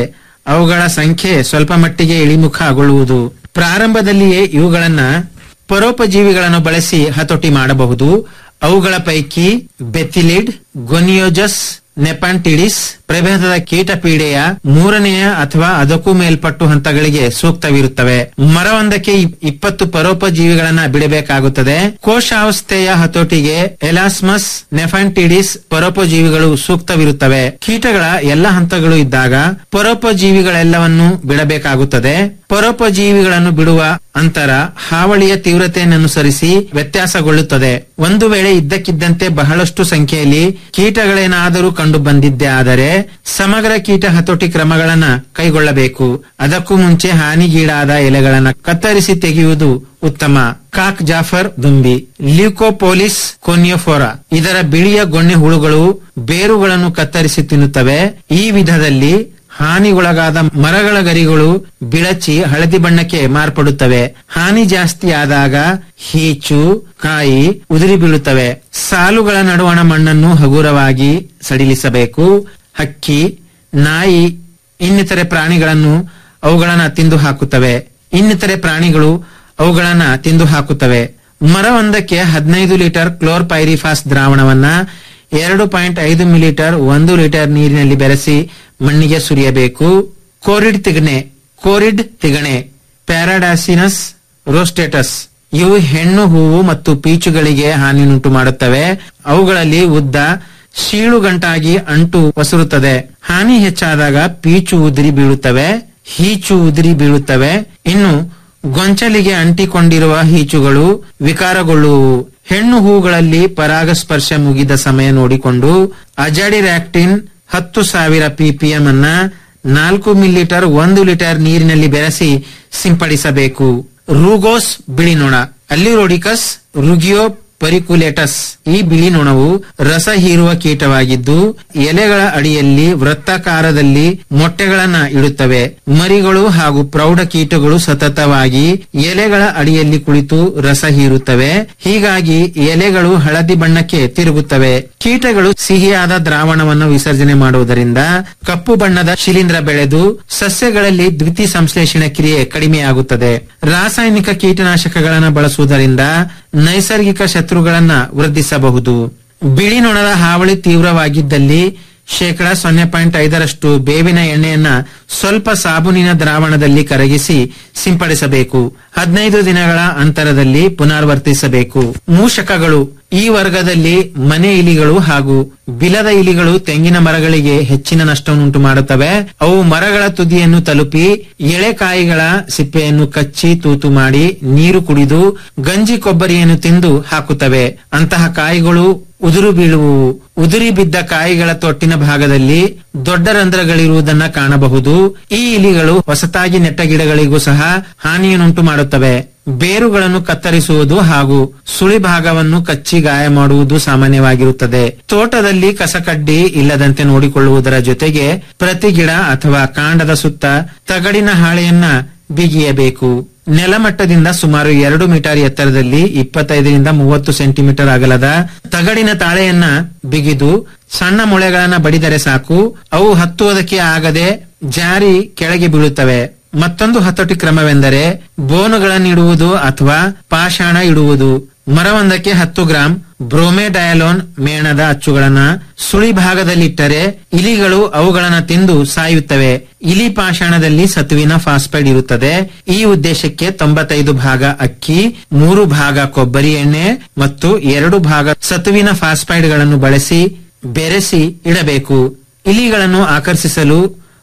ಅವುಗಳ ಸಂಖ್ಯೆ ಸ್ವಲ್ಪ ಮಟ್ಟಿಗೆ ಇಳಿಮುಖಗೊಳ್ಳುವುದು ಪ್ರಾರಂಭದಲ್ಲಿಯೇ ಇವುಗಳನ್ನ ಪರೋಪಜೀವಿಗಳನ್ನು ಬಳಸಿ ಹತೋಟಿ ಮಾಡಬಹುದು ಅವುಗಳ ಪೈಕಿ ಬೆಥಿಲಿಡ್ ಗೊನಿಯೋಜಸ್ ನೆಪಾಂಟಿಡಿಸ್ ಪ್ರಭೇದದ ಕೀಟ ಪೀಡೆಯ ಮೂರನೆಯ ಅಥವಾ ಅದಕ್ಕೂ ಮೇಲ್ಪಟ್ಟು ಹಂತಗಳಿಗೆ ಸೂಕ್ತವಿರುತ್ತವೆ ಮರವೊಂದಕ್ಕೆ ಇಪ್- ಇಪ್ಪತ್ತು ಪರೋಪಜೀವಿಗಳನ್ನ ಬಿಡಬೇಕಾಗುತ್ತದೆ ಕೋಶಾವಸ್ಥೆಯ ಹತೋಟಿಗೆ ಎಲಾಸ್ಮಸ್ ನೆಫಾಂಟಿಡಿಸ್ ಪರೋಪಜೀವಿಗಳು ಸೂಕ್ತವಿರುತ್ತವೆ ಕೀಟಗಳ ಎಲ್ಲ ಹಂತಗಳು ಇದ್ದಾಗ ಪರೋಪಜೀವಿಗಳೆಲ್ಲವನ್ನು ಬಿಡಬೇಕಾಗುತ್ತದೆ ಪರೋಪಜೀವಿಗಳನ್ನು ಬಿಡುವ ಅಂತರ ಹಾವಳಿಯ ತೀವ್ರತೆಯನ್ನನುಸರಿಸಿ ವ್ಯತ್ಯಾಸಗೊಳ್ಳುತ್ತದೆ ಒಂದು ವೇಳೆ ಇದ್ದಕ್ಕಿದ್ದಂತೆ ಬಹಳಷ್ಟು ಸಂಖ್ಯೆಯಲ್ಲಿ ಕೀಟಗಳೇನಾದರೂ ಕಂಡು ಬಂದಿದ್ದೇ ಆದರೆ ಸಮಗ್ರ ಕೀಟ ಹತೋಟಿ ಕ್ರಮಗಳನ್ನ ಕೈಗೊಳ್ಳಬೇಕು ಅದಕ್ಕೂ ಮುಂಚೆ ಹಾನಿಗೀಡಾದ ಎಲೆಗಳನ್ನ ಕತ್ತರಿಸಿ ತೆಗೆಯುವುದು ಉತ್ತಮ ಕಾಕ್ ಜಾಫರ್ ದುಂಬಿ ಲ್ಯೂಕೋಪೋಲಿಸ್ ಕೊನ್ಯೋಫೋರಾ ಇದರ ಬಿಳಿಯ ಗೊಣ್ಣೆ ಹುಳುಗಳು ಬೇರುಗಳನ್ನು ಕತ್ತರಿಸಿ ತಿನ್ನುತ್ತವೆ ಈ ವಿಧದಲ್ಲಿ ಹಾನಿಗೊಳಗಾದ ಮರಗಳ ಗರಿಗಳು ಬಿಳಚಿ ಹಳದಿ ಬಣ್ಣಕ್ಕೆ ಮಾರ್ಪಡುತ್ತವೆ ಹಾನಿ ಜಾಸ್ತಿ ಆದಾಗ ಹೀಚು ಕಾಯಿ ಉದುರಿ ಬೀಳುತ್ತವೆ ಸಾಲುಗಳ ನಡುವಣ ಮಣ್ಣನ್ನು ಹಗುರವಾಗಿ ಸಡಿಲಿಸಬೇಕು ಹಕ್ಕಿ ನಾಯಿ ಇನ್ನಿತರೆ ಪ್ರಾಣಿಗಳನ್ನು ಅವುಗಳನ್ನ ತಿಂದು ಹಾಕುತ್ತವೆ ಇನ್ನಿತರೆ ಪ್ರಾಣಿಗಳು ಅವುಗಳನ್ನ ತಿಂದು ಹಾಕುತ್ತವೆ ಮರವೊಂದಕ್ಕೆ ಹದಿನೈದು ಲೀಟರ್ ಕ್ಲೋರ್ಪೈರಿಫಾಸ್ ದ್ರಾವಣವನ್ನ ಎರಡು ಪಾಯಿಂಟ್ ಐದು ಮಿಲಿಟರ್ ಒಂದು ಲೀಟರ್ ನೀರಿನಲ್ಲಿ ಬೆರೆಸಿ ಮಣ್ಣಿಗೆ ಸುರಿಯಬೇಕು ಕೋರಿಡ್ ತಿಗಣೆ ಕೋರಿಡ್ ತಿಗಣೆ ಪ್ಯಾರಾಡಾಸಿನಸ್ ರೋಸ್ಟೇಟಸ್ ಇವು ಹೆಣ್ಣು ಹೂವು ಮತ್ತು ಪೀಚುಗಳಿಗೆ ಹಾನಿಯುಂಟು ಮಾಡುತ್ತವೆ ಅವುಗಳಲ್ಲಿ ಉದ್ದ ಶೀಳುಗಂಟಾಗಿ ಅಂಟು ಒಸರುತ್ತದೆ ಹಾನಿ ಹೆಚ್ಚಾದಾಗ ಪೀಚು ಉದುರಿ ಬೀಳುತ್ತವೆ ಹೀಚು ಉದುರಿ ಬೀಳುತ್ತವೆ ಇನ್ನು ಗೊಂಚಲಿಗೆ ಅಂಟಿಕೊಂಡಿರುವ ಹೀಚುಗಳು ವಿಕಾರಗೊಳ್ಳುವು ಹೆಣ್ಣು ಹೂಗಳಲ್ಲಿ ಪರಾಗಸ್ಪರ್ಶ ಮುಗಿದ ಸಮಯ ನೋಡಿಕೊಂಡು ಅಜಾಡಿರ್ಯಾಕ್ಟಿನ್ ಹತ್ತು ಸಾವಿರ ಪಿಪಿಎಂ ಅನ್ನ ನಾಲ್ಕು ಮಿಲಿಲೀಟರ್ ಒಂದು ಲೀಟರ್ ನೀರಿನಲ್ಲಿ ಬೆರೆಸಿ ಸಿಂಪಡಿಸಬೇಕು ರೂಗೋಸ್ ಬಿಳಿ ನೊಣ ಅಲ್ಲಿರೋಡಿಕಸ್ ರುಗಿಯೋ ಪರಿಕುಲೇಟಸ್ ಈ ಬಿಳಿ ನೊಣವು ರಸ ಹೀರುವ ಕೀಟವಾಗಿದ್ದು ಎಲೆಗಳ ಅಡಿಯಲ್ಲಿ ವೃತ್ತಾಕಾರದಲ್ಲಿ ಮೊಟ್ಟೆಗಳನ್ನ ಇಡುತ್ತವೆ ಮರಿಗಳು ಹಾಗೂ ಪ್ರೌಢ ಕೀಟಗಳು ಸತತವಾಗಿ ಎಲೆಗಳ ಅಡಿಯಲ್ಲಿ ಕುಳಿತು ರಸ ಹೀರುತ್ತವೆ ಹೀಗಾಗಿ ಎಲೆಗಳು ಹಳದಿ ಬಣ್ಣಕ್ಕೆ ತಿರುಗುತ್ತವೆ ಕೀಟಗಳು ಸಿಹಿಯಾದ ದ್ರಾವಣವನ್ನು ವಿಸರ್ಜನೆ ಮಾಡುವುದರಿಂದ ಕಪ್ಪು ಬಣ್ಣದ ಶಿಲೀಂಧ್ರ ಬೆಳೆದು ಸಸ್ಯಗಳಲ್ಲಿ ದ್ವಿತೀಯ ಸಂಶ್ಲೇಷಣೆ ಕ್ರಿಯೆ ಕಡಿಮೆಯಾಗುತ್ತದೆ ರಾಸಾಯನಿಕ ಕೀಟನಾಶಕಗಳನ್ನು ಬಳಸುವುದರಿಂದ ನೈಸರ್ಗಿಕ ಶತ್ರುಗಳನ್ನ ವೃದ್ಧಿಸಬಹುದು ಬಿಳಿ ನೊಣದ ಹಾವಳಿ ತೀವ್ರವಾಗಿದ್ದಲ್ಲಿ ಶೇಕಡ ಸೊನ್ನೆ ಪಾಯಿಂಟ್ ಐದರಷ್ಟು ಬೇವಿನ ಎಣ್ಣೆಯನ್ನ ಸ್ವಲ್ಪ ಸಾಬೂನಿನ ದ್ರಾವಣದಲ್ಲಿ ಕರಗಿಸಿ ಸಿಂಪಡಿಸಬೇಕು ಹದಿನೈದು ದಿನಗಳ ಅಂತರದಲ್ಲಿ ಪುನರಾವರ್ತಿಸಬೇಕು ಮೂಷಕಗಳು ಈ ವರ್ಗದಲ್ಲಿ ಮನೆ ಇಲಿಗಳು ಹಾಗೂ ಬಿಲದ ಇಲಿಗಳು ತೆಂಗಿನ ಮರಗಳಿಗೆ ಹೆಚ್ಚಿನ ನಷ್ಟವನ್ನುಂಟು ಮಾಡುತ್ತವೆ ಅವು ಮರಗಳ ತುದಿಯನ್ನು ತಲುಪಿ ಎಳೆಕಾಯಿಗಳ ಸಿಪ್ಪೆಯನ್ನು ಕಚ್ಚಿ ತೂತು ಮಾಡಿ ನೀರು ಕುಡಿದು ಗಂಜಿ ಕೊಬ್ಬರಿಯನ್ನು ತಿಂದು ಹಾಕುತ್ತವೆ ಅಂತಹ ಕಾಯಿಗಳು ಉದುರು ಬೀಳುವುವು ಉದುರಿ ಬಿದ್ದ ಕಾಯಿಗಳ ತೊಟ್ಟಿನ ಭಾಗದಲ್ಲಿ ದೊಡ್ಡ ರಂಧ್ರಗಳಿರುವುದನ್ನ ಕಾಣಬಹುದು ಈ ಇಲಿಗಳು ಹೊಸತಾಗಿ ನೆಟ್ಟ ಗಿಡಗಳಿಗೂ ಸಹ ಹಾನಿಯನ್ನುಂಟು ಮಾಡುತ್ತವೆ ಬೇರುಗಳನ್ನು ಕತ್ತರಿಸುವುದು ಹಾಗೂ ಸುಳಿ ಭಾಗವನ್ನು ಕಚ್ಚಿ ಗಾಯ ಮಾಡುವುದು ಸಾಮಾನ್ಯವಾಗಿರುತ್ತದೆ ತೋಟದಲ್ಲಿ ಕಸಕಡ್ಡಿ ಇಲ್ಲದಂತೆ ನೋಡಿಕೊಳ್ಳುವುದರ ಜೊತೆಗೆ ಪ್ರತಿ ಗಿಡ ಅಥವಾ ಕಾಂಡದ ಸುತ್ತ ತಗಡಿನ ಹಾಳೆಯನ್ನ ಬಿಗಿಯಬೇಕು ನೆಲಮಟ್ಟದಿಂದ ಸುಮಾರು ಎರಡು ಮೀಟರ್ ಎತ್ತರದಲ್ಲಿ ಇಪ್ಪತ್ತೈದರಿಂದ ಮೂವತ್ತು ಸೆಂಟಿಮೀಟರ್ ಅಗಲದ ತಗಡಿನ ತಾಳೆಯನ್ನ ಬಿಗಿದು ಸಣ್ಣ ಮೊಳೆಗಳನ್ನ ಬಡಿದರೆ ಸಾಕು ಅವು ಹತ್ತುವುದಕ್ಕೆ ಆಗದೆ ಜಾರಿ ಕೆಳಗೆ ಬೀಳುತ್ತವೆ ಮತ್ತೊಂದು ಹತೋಟಿ ಕ್ರಮವೆಂದರೆ ಬೋನುಗಳನ್ನಿಡುವುದು ಅಥವಾ ಪಾಷಾಣ ಇಡುವುದು ಮರವೊಂದಕ್ಕೆ ಹತ್ತು ಗ್ರಾಂ ಬ್ರೋಮೆಡಯಾಲೋನ್ ಮೇಣದ ಅಚ್ಚುಗಳನ್ನ ಸುಳಿ ಭಾಗದಲ್ಲಿಟ್ಟರೆ ಇಲಿಗಳು ಅವುಗಳನ್ನ ತಿಂದು ಸಾಯುತ್ತವೆ ಇಲಿ ಪಾಷಾಣದಲ್ಲಿ ಸತುವಿನ ಫಾಸ್ಫೈಡ್ ಇರುತ್ತದೆ ಈ ಉದ್ದೇಶಕ್ಕೆ ತೊಂಬತ್ತೈದು ಭಾಗ ಅಕ್ಕಿ ಮೂರು ಭಾಗ ಕೊಬ್ಬರಿ ಎಣ್ಣೆ ಮತ್ತು ಎರಡು ಭಾಗ ಸತುವಿನ ಫಾಸ್ಫೈಡ್ಗಳನ್ನು ಬಳಸಿ ಬೆರೆಸಿ ಇಡಬೇಕು ಇಲಿಗಳನ್ನು ಆಕರ್ಷಿಸಲು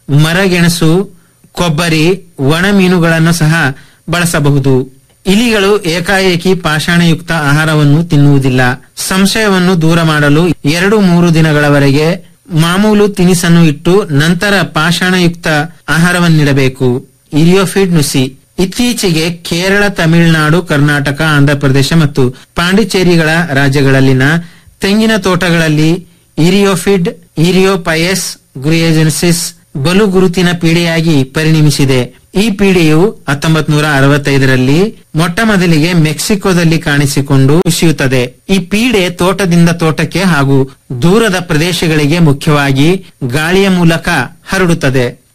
ಮರಗೆಣಸು ಕೊಬ್ಬರಿ ಒಣ ಮೀನುಗಳನ್ನು ಸಹ ಬಳಸಬಹುದು ಇಲಿಗಳು ಏಕಾಏಕಿ ಪಾಷಾಣಯುಕ್ತ ಆಹಾರವನ್ನು ತಿನ್ನುವುದಿಲ್ಲ ಸಂಶಯವನ್ನು ದೂರ ಮಾಡಲು ಎರಡು ಮೂರು ದಿನಗಳವರೆಗೆ ಮಾಮೂಲು ತಿನಿಸನ್ನು ಇಟ್ಟು ನಂತರ ಪಾಷಾಣಯುಕ್ತ ಆಹಾರವನ್ನಿಡಬೇಕು ಇರಿಯೋಫಿಡ್ ನುಸಿ ಇತ್ತೀಚೆಗೆ ಕೇರಳ ತಮಿಳುನಾಡು ಕರ್ನಾಟಕ ಆಂಧ್ರಪ್ರದೇಶ ಮತ್ತು ಪಾಂಡಿಚೇರಿಗಳ ರಾಜ್ಯಗಳಲ್ಲಿನ ತೆಂಗಿನ ತೋಟಗಳಲ್ಲಿ ಇರಿಯೋಫಿಡ್ ಇರಿಯೋಪಯಸ್ ಗ್ರಿಯಜೆನ್ಸಿಸ್ ಬಲು ಗುರುತಿನ ಪೀಡೆಯಾಗಿ ಪರಿಣಮಿಸಿದೆ ಈ ಪೀಡೆಯು ಹತ್ತೊಂಬತ್ ನೂರ ಅರವತ್ತೈದರಲ್ಲಿ ಮೊಟ್ಟ ಮೊದಲಿಗೆ ಮೆಕ್ಸಿಕೋದಲ್ಲಿ ಕಾಣಿಸಿಕೊಂಡು ಕುಸಿಯುತ್ತದೆ ಈ ಪೀಡೆ ತೋಟದಿಂದ ತೋಟಕ್ಕೆ ಹಾಗೂ ದೂರದ ಪ್ರದೇಶಗಳಿಗೆ ಮುಖ್ಯವಾಗಿ ಗಾಳಿಯ ಮೂಲಕ ಹರಡುತ್ತದೆ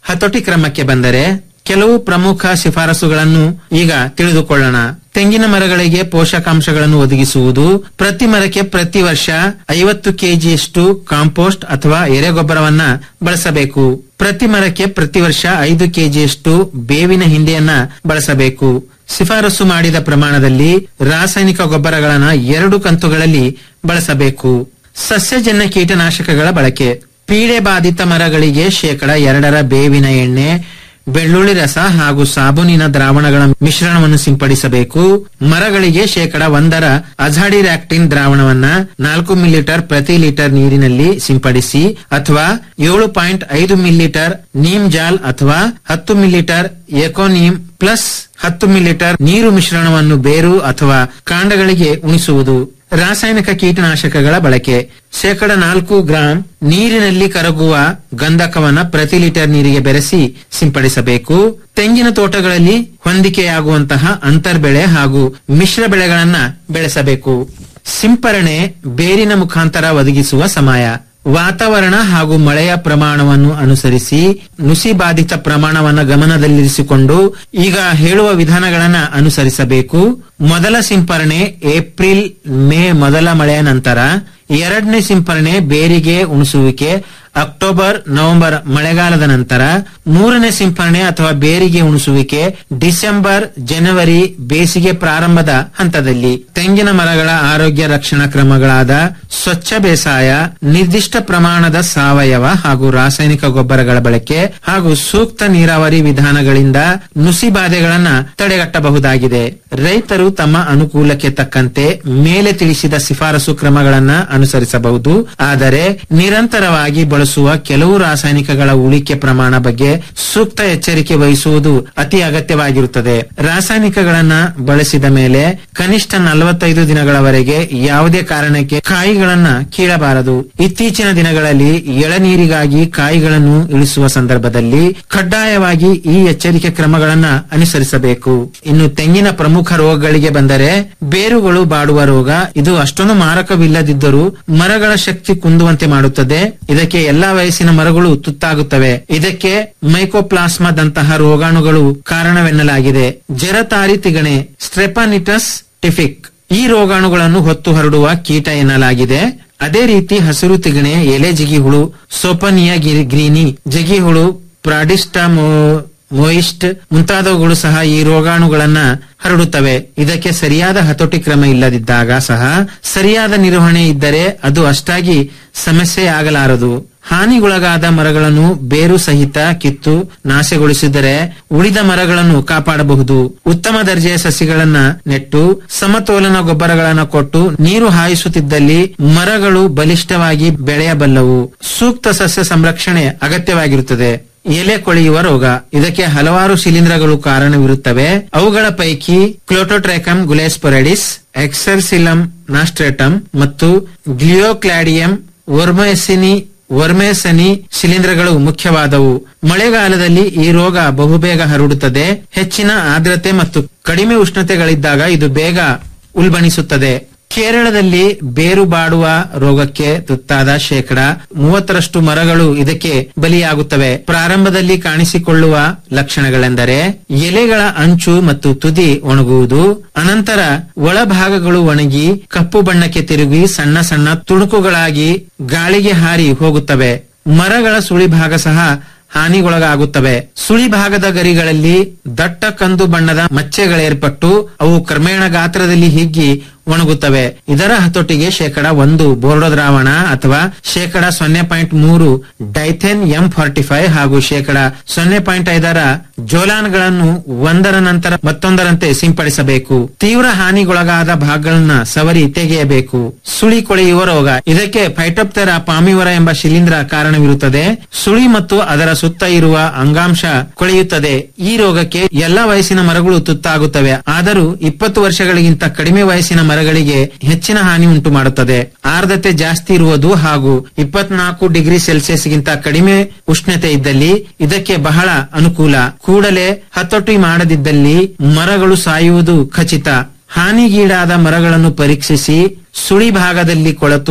ಹತೋಟಿ ಕ್ರಮಕ್ಕೆ ಬಂದರೆ ಕೆಲವು ಪ್ರಮುಖ ಶಿಫಾರಸುಗಳನ್ನು ಈಗ ತಿಳಿದುಕೊಳ್ಳೋಣ ತೆಂಗಿನ ಮರಗಳಿಗೆ ಪೋಷಕಾಂಶಗಳನ್ನು ಒದಗಿಸುವುದು ಪ್ರತಿ ಮರಕ್ಕೆ ಪ್ರತಿ ವರ್ಷ ಐವತ್ತು ಕೆಜಿಯಷ್ಟು ಕಾಂಪೋಸ್ಟ್ ಅಥವಾ ಎರೆಗೊಬ್ಬರವನ್ನ ಬಳಸಬೇಕು ಪ್ರತಿ ಮರಕ್ಕೆ ಪ್ರತಿ ವರ್ಷ ಐದು ಕೆಜಿಯಷ್ಟು ಬೇವಿನ ಹಿಂಡಿಯನ್ನ ಬಳಸಬೇಕು ಶಿಫಾರಸು ಮಾಡಿದ ಪ್ರಮಾಣದಲ್ಲಿ ರಾಸಾಯನಿಕ ಗೊಬ್ಬರಗಳನ್ನ ಎರಡು ಕಂತುಗಳಲ್ಲಿ ಬಳಸಬೇಕು ಸಸ್ಯಜನ್ಯ ಕೀಟನಾಶಕಗಳ ಬಳಕೆ ಪೀಡೆ ಬಾಧಿತ ಮರಗಳಿಗೆ ಶೇಕಡ ಎರಡರ ಬೇವಿನ ಎಣ್ಣೆ ಬೆಳ್ಳುಳ್ಳಿ ರಸ ಹಾಗೂ ಸಾಬೂನಿನ ದ್ರಾವಣಗಳ ಮಿಶ್ರಣವನ್ನು ಸಿಂಪಡಿಸಬೇಕು ಮರಗಳಿಗೆ ಶೇಕಡ ಒಂದರ ಅಜಾಡಿರಾಕ್ಟಿನ್ ದ್ರಾವಣವನ್ನ ನಾಲ್ಕು ಮಿಲಿಲೀಟರ್ ಪ್ರತಿ ಲೀಟರ್ ನೀರಿನಲ್ಲಿ ಸಿಂಪಡಿಸಿ ಅಥವಾ ಏಳು ಪಾಯಿಂಟ್ ಐದು ಮಿಲಿಲೀಟರ್ ನೀಮ್ ಜಾಲ್ ಅಥವಾ ಹತ್ತು ಮಿಲಿಲೀಟರ್ ಎಕೋನೀಮ್ ಪ್ಲಸ್ ಹತ್ತು ಮಿಲಿಲೀಟರ್ ನೀರು ಮಿಶ್ರಣವನ್ನು ಬೇರು ಅಥವಾ ಕಾಂಡಗಳಿಗೆ ಉಣಿಸುವುದು ರಾಸಾಯನಿಕ ಕೀಟನಾಶಕಗಳ ಬಳಕೆ ಶೇಕಡ ನಾಲ್ಕು ಗ್ರಾಂ ನೀರಿನಲ್ಲಿ ಕರಗುವ ಗಂಧಕವನ್ನ ಪ್ರತಿ ಲೀಟರ್ ನೀರಿಗೆ ಬೆರೆಸಿ ಸಿಂಪಡಿಸಬೇಕು ತೆಂಗಿನ ತೋಟಗಳಲ್ಲಿ ಹೊಂದಿಕೆಯಾಗುವಂತಹ ಅಂತರ್ಬೆಳೆ ಹಾಗೂ ಮಿಶ್ರ ಬೆಳೆಗಳನ್ನ ಬೆಳೆಸಬೇಕು ಸಿಂಪರಣೆ ಬೇರಿನ ಮುಖಾಂತರ ಒದಗಿಸುವ ಸಮಯ ವಾತಾವರಣ ಹಾಗೂ ಮಳೆಯ ಪ್ರಮಾಣವನ್ನು ಅನುಸರಿಸಿ ನುಸಿ ಬಾಧಿತ ಪ್ರಮಾಣವನ್ನು ಗಮನದಲ್ಲಿರಿಸಿಕೊಂಡು ಈಗ ಹೇಳುವ ವಿಧಾನಗಳನ್ನ ಅನುಸರಿಸಬೇಕು ಮೊದಲ ಸಿಂಪರಣೆ ಏಪ್ರಿಲ್ ಮೇ ಮೊದಲ ಮಳೆಯ ನಂತರ ಎರಡನೇ ಸಿಂಪರಣೆ ಬೇರಿಗೆ ಉಣಿಸುವಿಕೆ ಅಕ್ಟೋಬರ್ ನವೆಂಬರ್ ಮಳೆಗಾಲದ ನಂತರ ಮೂರನೇ ಸಿಂಪರಣೆ ಅಥವಾ ಬೇರಿಗೆ ಉಣಿಸುವಿಕೆ ಡಿಸೆಂಬರ್ ಜನವರಿ ಬೇಸಿಗೆ ಪ್ರಾರಂಭದ ಹಂತದಲ್ಲಿ ತೆಂಗಿನ ಮರಗಳ ಆರೋಗ್ಯ ರಕ್ಷಣಾ ಕ್ರಮಗಳಾದ ಸ್ವಚ್ಛ ಬೇಸಾಯ ನಿರ್ದಿಷ್ಟ ಪ್ರಮಾಣದ ಸಾವಯವ ಹಾಗೂ ರಾಸಾಯನಿಕ ಗೊಬ್ಬರಗಳ ಬಳಕೆ ಹಾಗೂ ಸೂಕ್ತ ನೀರಾವರಿ ವಿಧಾನಗಳಿಂದ ನುಸಿ ಬಾಧೆಗಳನ್ನ ತಡೆಗಟ್ಟಬಹುದಾಗಿದೆ ರೈತರು ತಮ್ಮ ಅನುಕೂಲಕ್ಕೆ ತಕ್ಕಂತೆ ಮೇಲೆ ತಿಳಿಸಿದ ಶಿಫಾರಸು ಕ್ರಮಗಳನ್ನ ಅನುಸರಿಸಬಹುದು ಆದರೆ ನಿರಂತರವಾಗಿ ಬಳಸುವ ಕೆಲವು ರಾಸಾಯನಿಕಗಳ ಉಳಿಕೆ ಪ್ರಮಾಣ ಬಗ್ಗೆ ಸೂಕ್ತ ಎಚ್ಚರಿಕೆ ವಹಿಸುವುದು ಅತಿ ಅಗತ್ಯವಾಗಿರುತ್ತದೆ ರಾಸಾಯನಿಕಗಳನ್ನ ಬಳಸಿದ ಮೇಲೆ ಕನಿಷ್ಠ ನಲವತ್ತೈದು ದಿನಗಳವರೆಗೆ ಯಾವುದೇ ಕಾರಣಕ್ಕೆ ಕಾಯಿಗಳನ್ನ ಕೀಳಬಾರದು ಇತ್ತೀಚಿನ ದಿನಗಳಲ್ಲಿ ಎಳನೀರಿಗಾಗಿ ಕಾಯಿಗಳನ್ನು ಇಳಿಸುವ ಸಂದರ್ಭದಲ್ಲಿ ಕಡ್ಡಾಯವಾಗಿ ಈ ಎಚ್ಚರಿಕೆ ಕ್ರಮಗಳನ್ನ ಅನುಸರಿಸಬೇಕು ಇನ್ನು ತೆಂಗಿನ ಪ್ರಮುಖ ರೋಗಗಳಿಗೆ ಬಂದರೆ ಬೇರುಗಳು ಬಾಡುವ ರೋಗ ಇದು ಅಷ್ಟೊಂದು ಮಾರಕವಿಲ್ಲದಿದ್ದರೂ ಮರಗಳ ಶಕ್ತಿ ಕುಂದುವಂತೆ ಮಾಡುತ್ತದೆ ಇದಕ್ಕೆ ಎಲ್ಲಾ ವಯಸ್ಸಿನ ಮರಗಳು ತುತ್ತಾಗುತ್ತವೆ ಇದಕ್ಕೆ ಮೈಕೋಪ್ಲಾಸ್ಮಾದಂತಹ ರೋಗಾಣುಗಳು ಕಾರಣವೆನ್ನಲಾಗಿದೆ ಜರತಾರಿ ತಿಗಣೆ ಸ್ಟ್ರೆಪಾನಿಟಸ್ ಟಿಫಿಕ್ ಈ ರೋಗಾಣುಗಳನ್ನು ಹೊತ್ತು ಹರಡುವ ಕೀಟ ಎನ್ನಲಾಗಿದೆ ಅದೇ ರೀತಿ ಹಸಿರು ತಿಗಣೆ ಎಲೆ ಜಿಗಿಹುಳು ಸೋಪನಿಯ ಗ್ರೀನಿ ಜಗಿಹುಳು ಪ್ರಾಡಿಸ್ಟಾ ಮೋಯಿಸ್ಟ್ ಮುಂತಾದವುಗಳು ಸಹ ಈ ರೋಗಾಣುಗಳನ್ನ ಹರಡುತ್ತವೆ ಇದಕ್ಕೆ ಸರಿಯಾದ ಹತೋಟಿ ಕ್ರಮ ಇಲ್ಲದಿದ್ದಾಗ ಸಹ ಸರಿಯಾದ ನಿರ್ವಹಣೆ ಇದ್ದರೆ ಅದು ಅಷ್ಟಾಗಿ ಸಮಸ್ಯೆ ಆಗಲಾರದು ಹಾನಿಗೊಳಗಾದ ಮರಗಳನ್ನು ಬೇರು ಸಹಿತ ಕಿತ್ತು ನಾಶಗೊಳಿಸಿದರೆ ಉಳಿದ ಮರಗಳನ್ನು ಕಾಪಾಡಬಹುದು ಉತ್ತಮ ದರ್ಜೆಯ ಸಸಿಗಳನ್ನ ನೆಟ್ಟು ಸಮತೋಲನ ಗೊಬ್ಬರಗಳನ್ನು ಕೊಟ್ಟು ನೀರು ಹಾಯಿಸುತ್ತಿದ್ದಲ್ಲಿ ಮರಗಳು ಬಲಿಷ್ಠವಾಗಿ ಬೆಳೆಯಬಲ್ಲವು ಸೂಕ್ತ ಸಸ್ಯ ಸಂರಕ್ಷಣೆ ಅಗತ್ಯವಾಗಿರುತ್ತದೆ ಎಲೆ ಕೊಳೆಯುವ ರೋಗ ಇದಕ್ಕೆ ಹಲವಾರು ಶಿಲೀಂಧ್ರಗಳು ಕಾರಣವಿರುತ್ತವೆ ಅವುಗಳ ಪೈಕಿ ಕ್ಲೋಟೋಟ್ರೈಕಮ್ ಗುಲೇಸ್ಪೊರೆಡಿಸ್ ಎಕ್ಸರ್ಸಿಲಮ್ ನಾಸ್ಟ್ರೇಟಮ್ ಮತ್ತು ಗ್ಲಿಯೋಕ್ಲಾಡಿಯಂ ವರ್ಮೆಸಿನಿ ವರ್ಮೇಸನಿ ಶಿಲೀಂಧ್ರಗಳು ಮುಖ್ಯವಾದವು ಮಳೆಗಾಲದಲ್ಲಿ ಈ ರೋಗ ಬಹುಬೇಗ ಹರಡುತ್ತದೆ ಹೆಚ್ಚಿನ ಆರ್ದ್ರತೆ ಮತ್ತು ಕಡಿಮೆ ಉಷ್ಣತೆಗಳಿದ್ದಾಗ ಇದು ಬೇಗ ಉಲ್ಬಣಿಸುತ್ತದೆ ಕೇರಳದಲ್ಲಿ ಬೇರು ಬಾಡುವ ರೋಗಕ್ಕೆ ತುತ್ತಾದ ಶೇಕಡ ಮೂವತ್ತರಷ್ಟು ಮರಗಳು ಇದಕ್ಕೆ ಬಲಿಯಾಗುತ್ತವೆ ಪ್ರಾರಂಭದಲ್ಲಿ ಕಾಣಿಸಿಕೊಳ್ಳುವ ಲಕ್ಷಣಗಳೆಂದರೆ ಎಲೆಗಳ ಅಂಚು ಮತ್ತು ತುದಿ ಒಣಗುವುದು ಅನಂತರ ಒಳಭಾಗಗಳು ಒಣಗಿ ಕಪ್ಪು ಬಣ್ಣಕ್ಕೆ ತಿರುಗಿ ಸಣ್ಣ ಸಣ್ಣ ತುಣುಕುಗಳಾಗಿ ಗಾಳಿಗೆ ಹಾರಿ ಹೋಗುತ್ತವೆ ಮರಗಳ ಸುಳಿಭಾಗ ಸಹ ಹಾನಿಗೊಳಗಾಗುತ್ತವೆ ಸುಳಿ ಭಾಗದ ಗರಿಗಳಲ್ಲಿ ದಟ್ಟ ಕಂದು ಬಣ್ಣದ ಮಚ್ಚೆಗಳೇರ್ಪಟ್ಟು ಅವು ಕ್ರಮೇಣ ಗಾತ್ರದಲ್ಲಿ ಹಿಗ್ಗಿ ಒಣಗುತ್ತವೆ ಇದರ ಹತೋಟಿಗೆ ಶೇಕಡ ಒಂದು ಬೋರ್ಡೋ ದ್ರಾವಣ ಅಥವಾ ಶೇಕಡ ಸೊನ್ನೆ ಪಾಯಿಂಟ್ ಮೂರು ಡೈಥೆನ್ ಎಂ ಫಾರ್ಟಿ ಫೈವ್ ಹಾಗೂ ಶೇಕಡ ಸೊನ್ನೆ ಪಾಯಿಂಟ್ ಐದರ ಜೋಲಾನ್ಗಳನ್ನು ಒಂದರ ನಂತರ ಮತ್ತೊಂದರಂತೆ ಸಿಂಪಡಿಸಬೇಕು ತೀವ್ರ ಹಾನಿಗೊಳಗಾದ ಭಾಗಗಳನ್ನ ಸವರಿ ತೆಗೆಯಬೇಕು ಸುಳಿ ಕೊಳೆಯುವ ರೋಗ ಇದಕ್ಕೆ ಫೈಟೋಪ್ತೆರಾ ಪಾಮಿವರ ಎಂಬ ಶಿಲೀಂಧ್ರ ಕಾರಣವಿರುತ್ತದೆ ಸುಳಿ ಮತ್ತು ಅದರ ಸುತ್ತ ಇರುವ ಅಂಗಾಂಶ ಕೊಳೆಯುತ್ತದೆ ಈ ರೋಗಕ್ಕೆ ಎಲ್ಲಾ ವಯಸ್ಸಿನ ಮರಗಳು ತುತ್ತಾಗುತ್ತವೆ ಆದರೂ ಇಪ್ಪತ್ತು ವರ್ಷಗಳಿಗಿಂತ ಕಡಿಮೆ ವಯಸ್ಸಿನ ಮರಗಳಿಗೆ ಹೆಚ್ಚಿನ ಹಾನಿ ಉಂಟು ಮಾಡುತ್ತದೆ ಆರ್ದ್ರತೆ ಜಾಸ್ತಿ ಇರುವುದು ಹಾಗೂ ಇಪ್ಪತ್ನಾಲ್ಕು ಡಿಗ್ರಿ ಸೆಲ್ಸಿಯಸ್ಗಿಂತ ಕಡಿಮೆ ಉಷ್ಣತೆ ಇದ್ದಲ್ಲಿ ಇದಕ್ಕೆ ಬಹಳ ಅನುಕೂಲ ಕೂಡಲೇ ಹತೋಟಿ ಮಾಡದಿದ್ದಲ್ಲಿ ಮರಗಳು ಸಾಯುವುದು ಖಚಿತ ಹಾನಿಗೀಡಾದ ಮರಗಳನ್ನು ಪರೀಕ್ಷಿಸಿ ಸುಳಿ ಭಾಗದಲ್ಲಿ ಕೊಳೆತು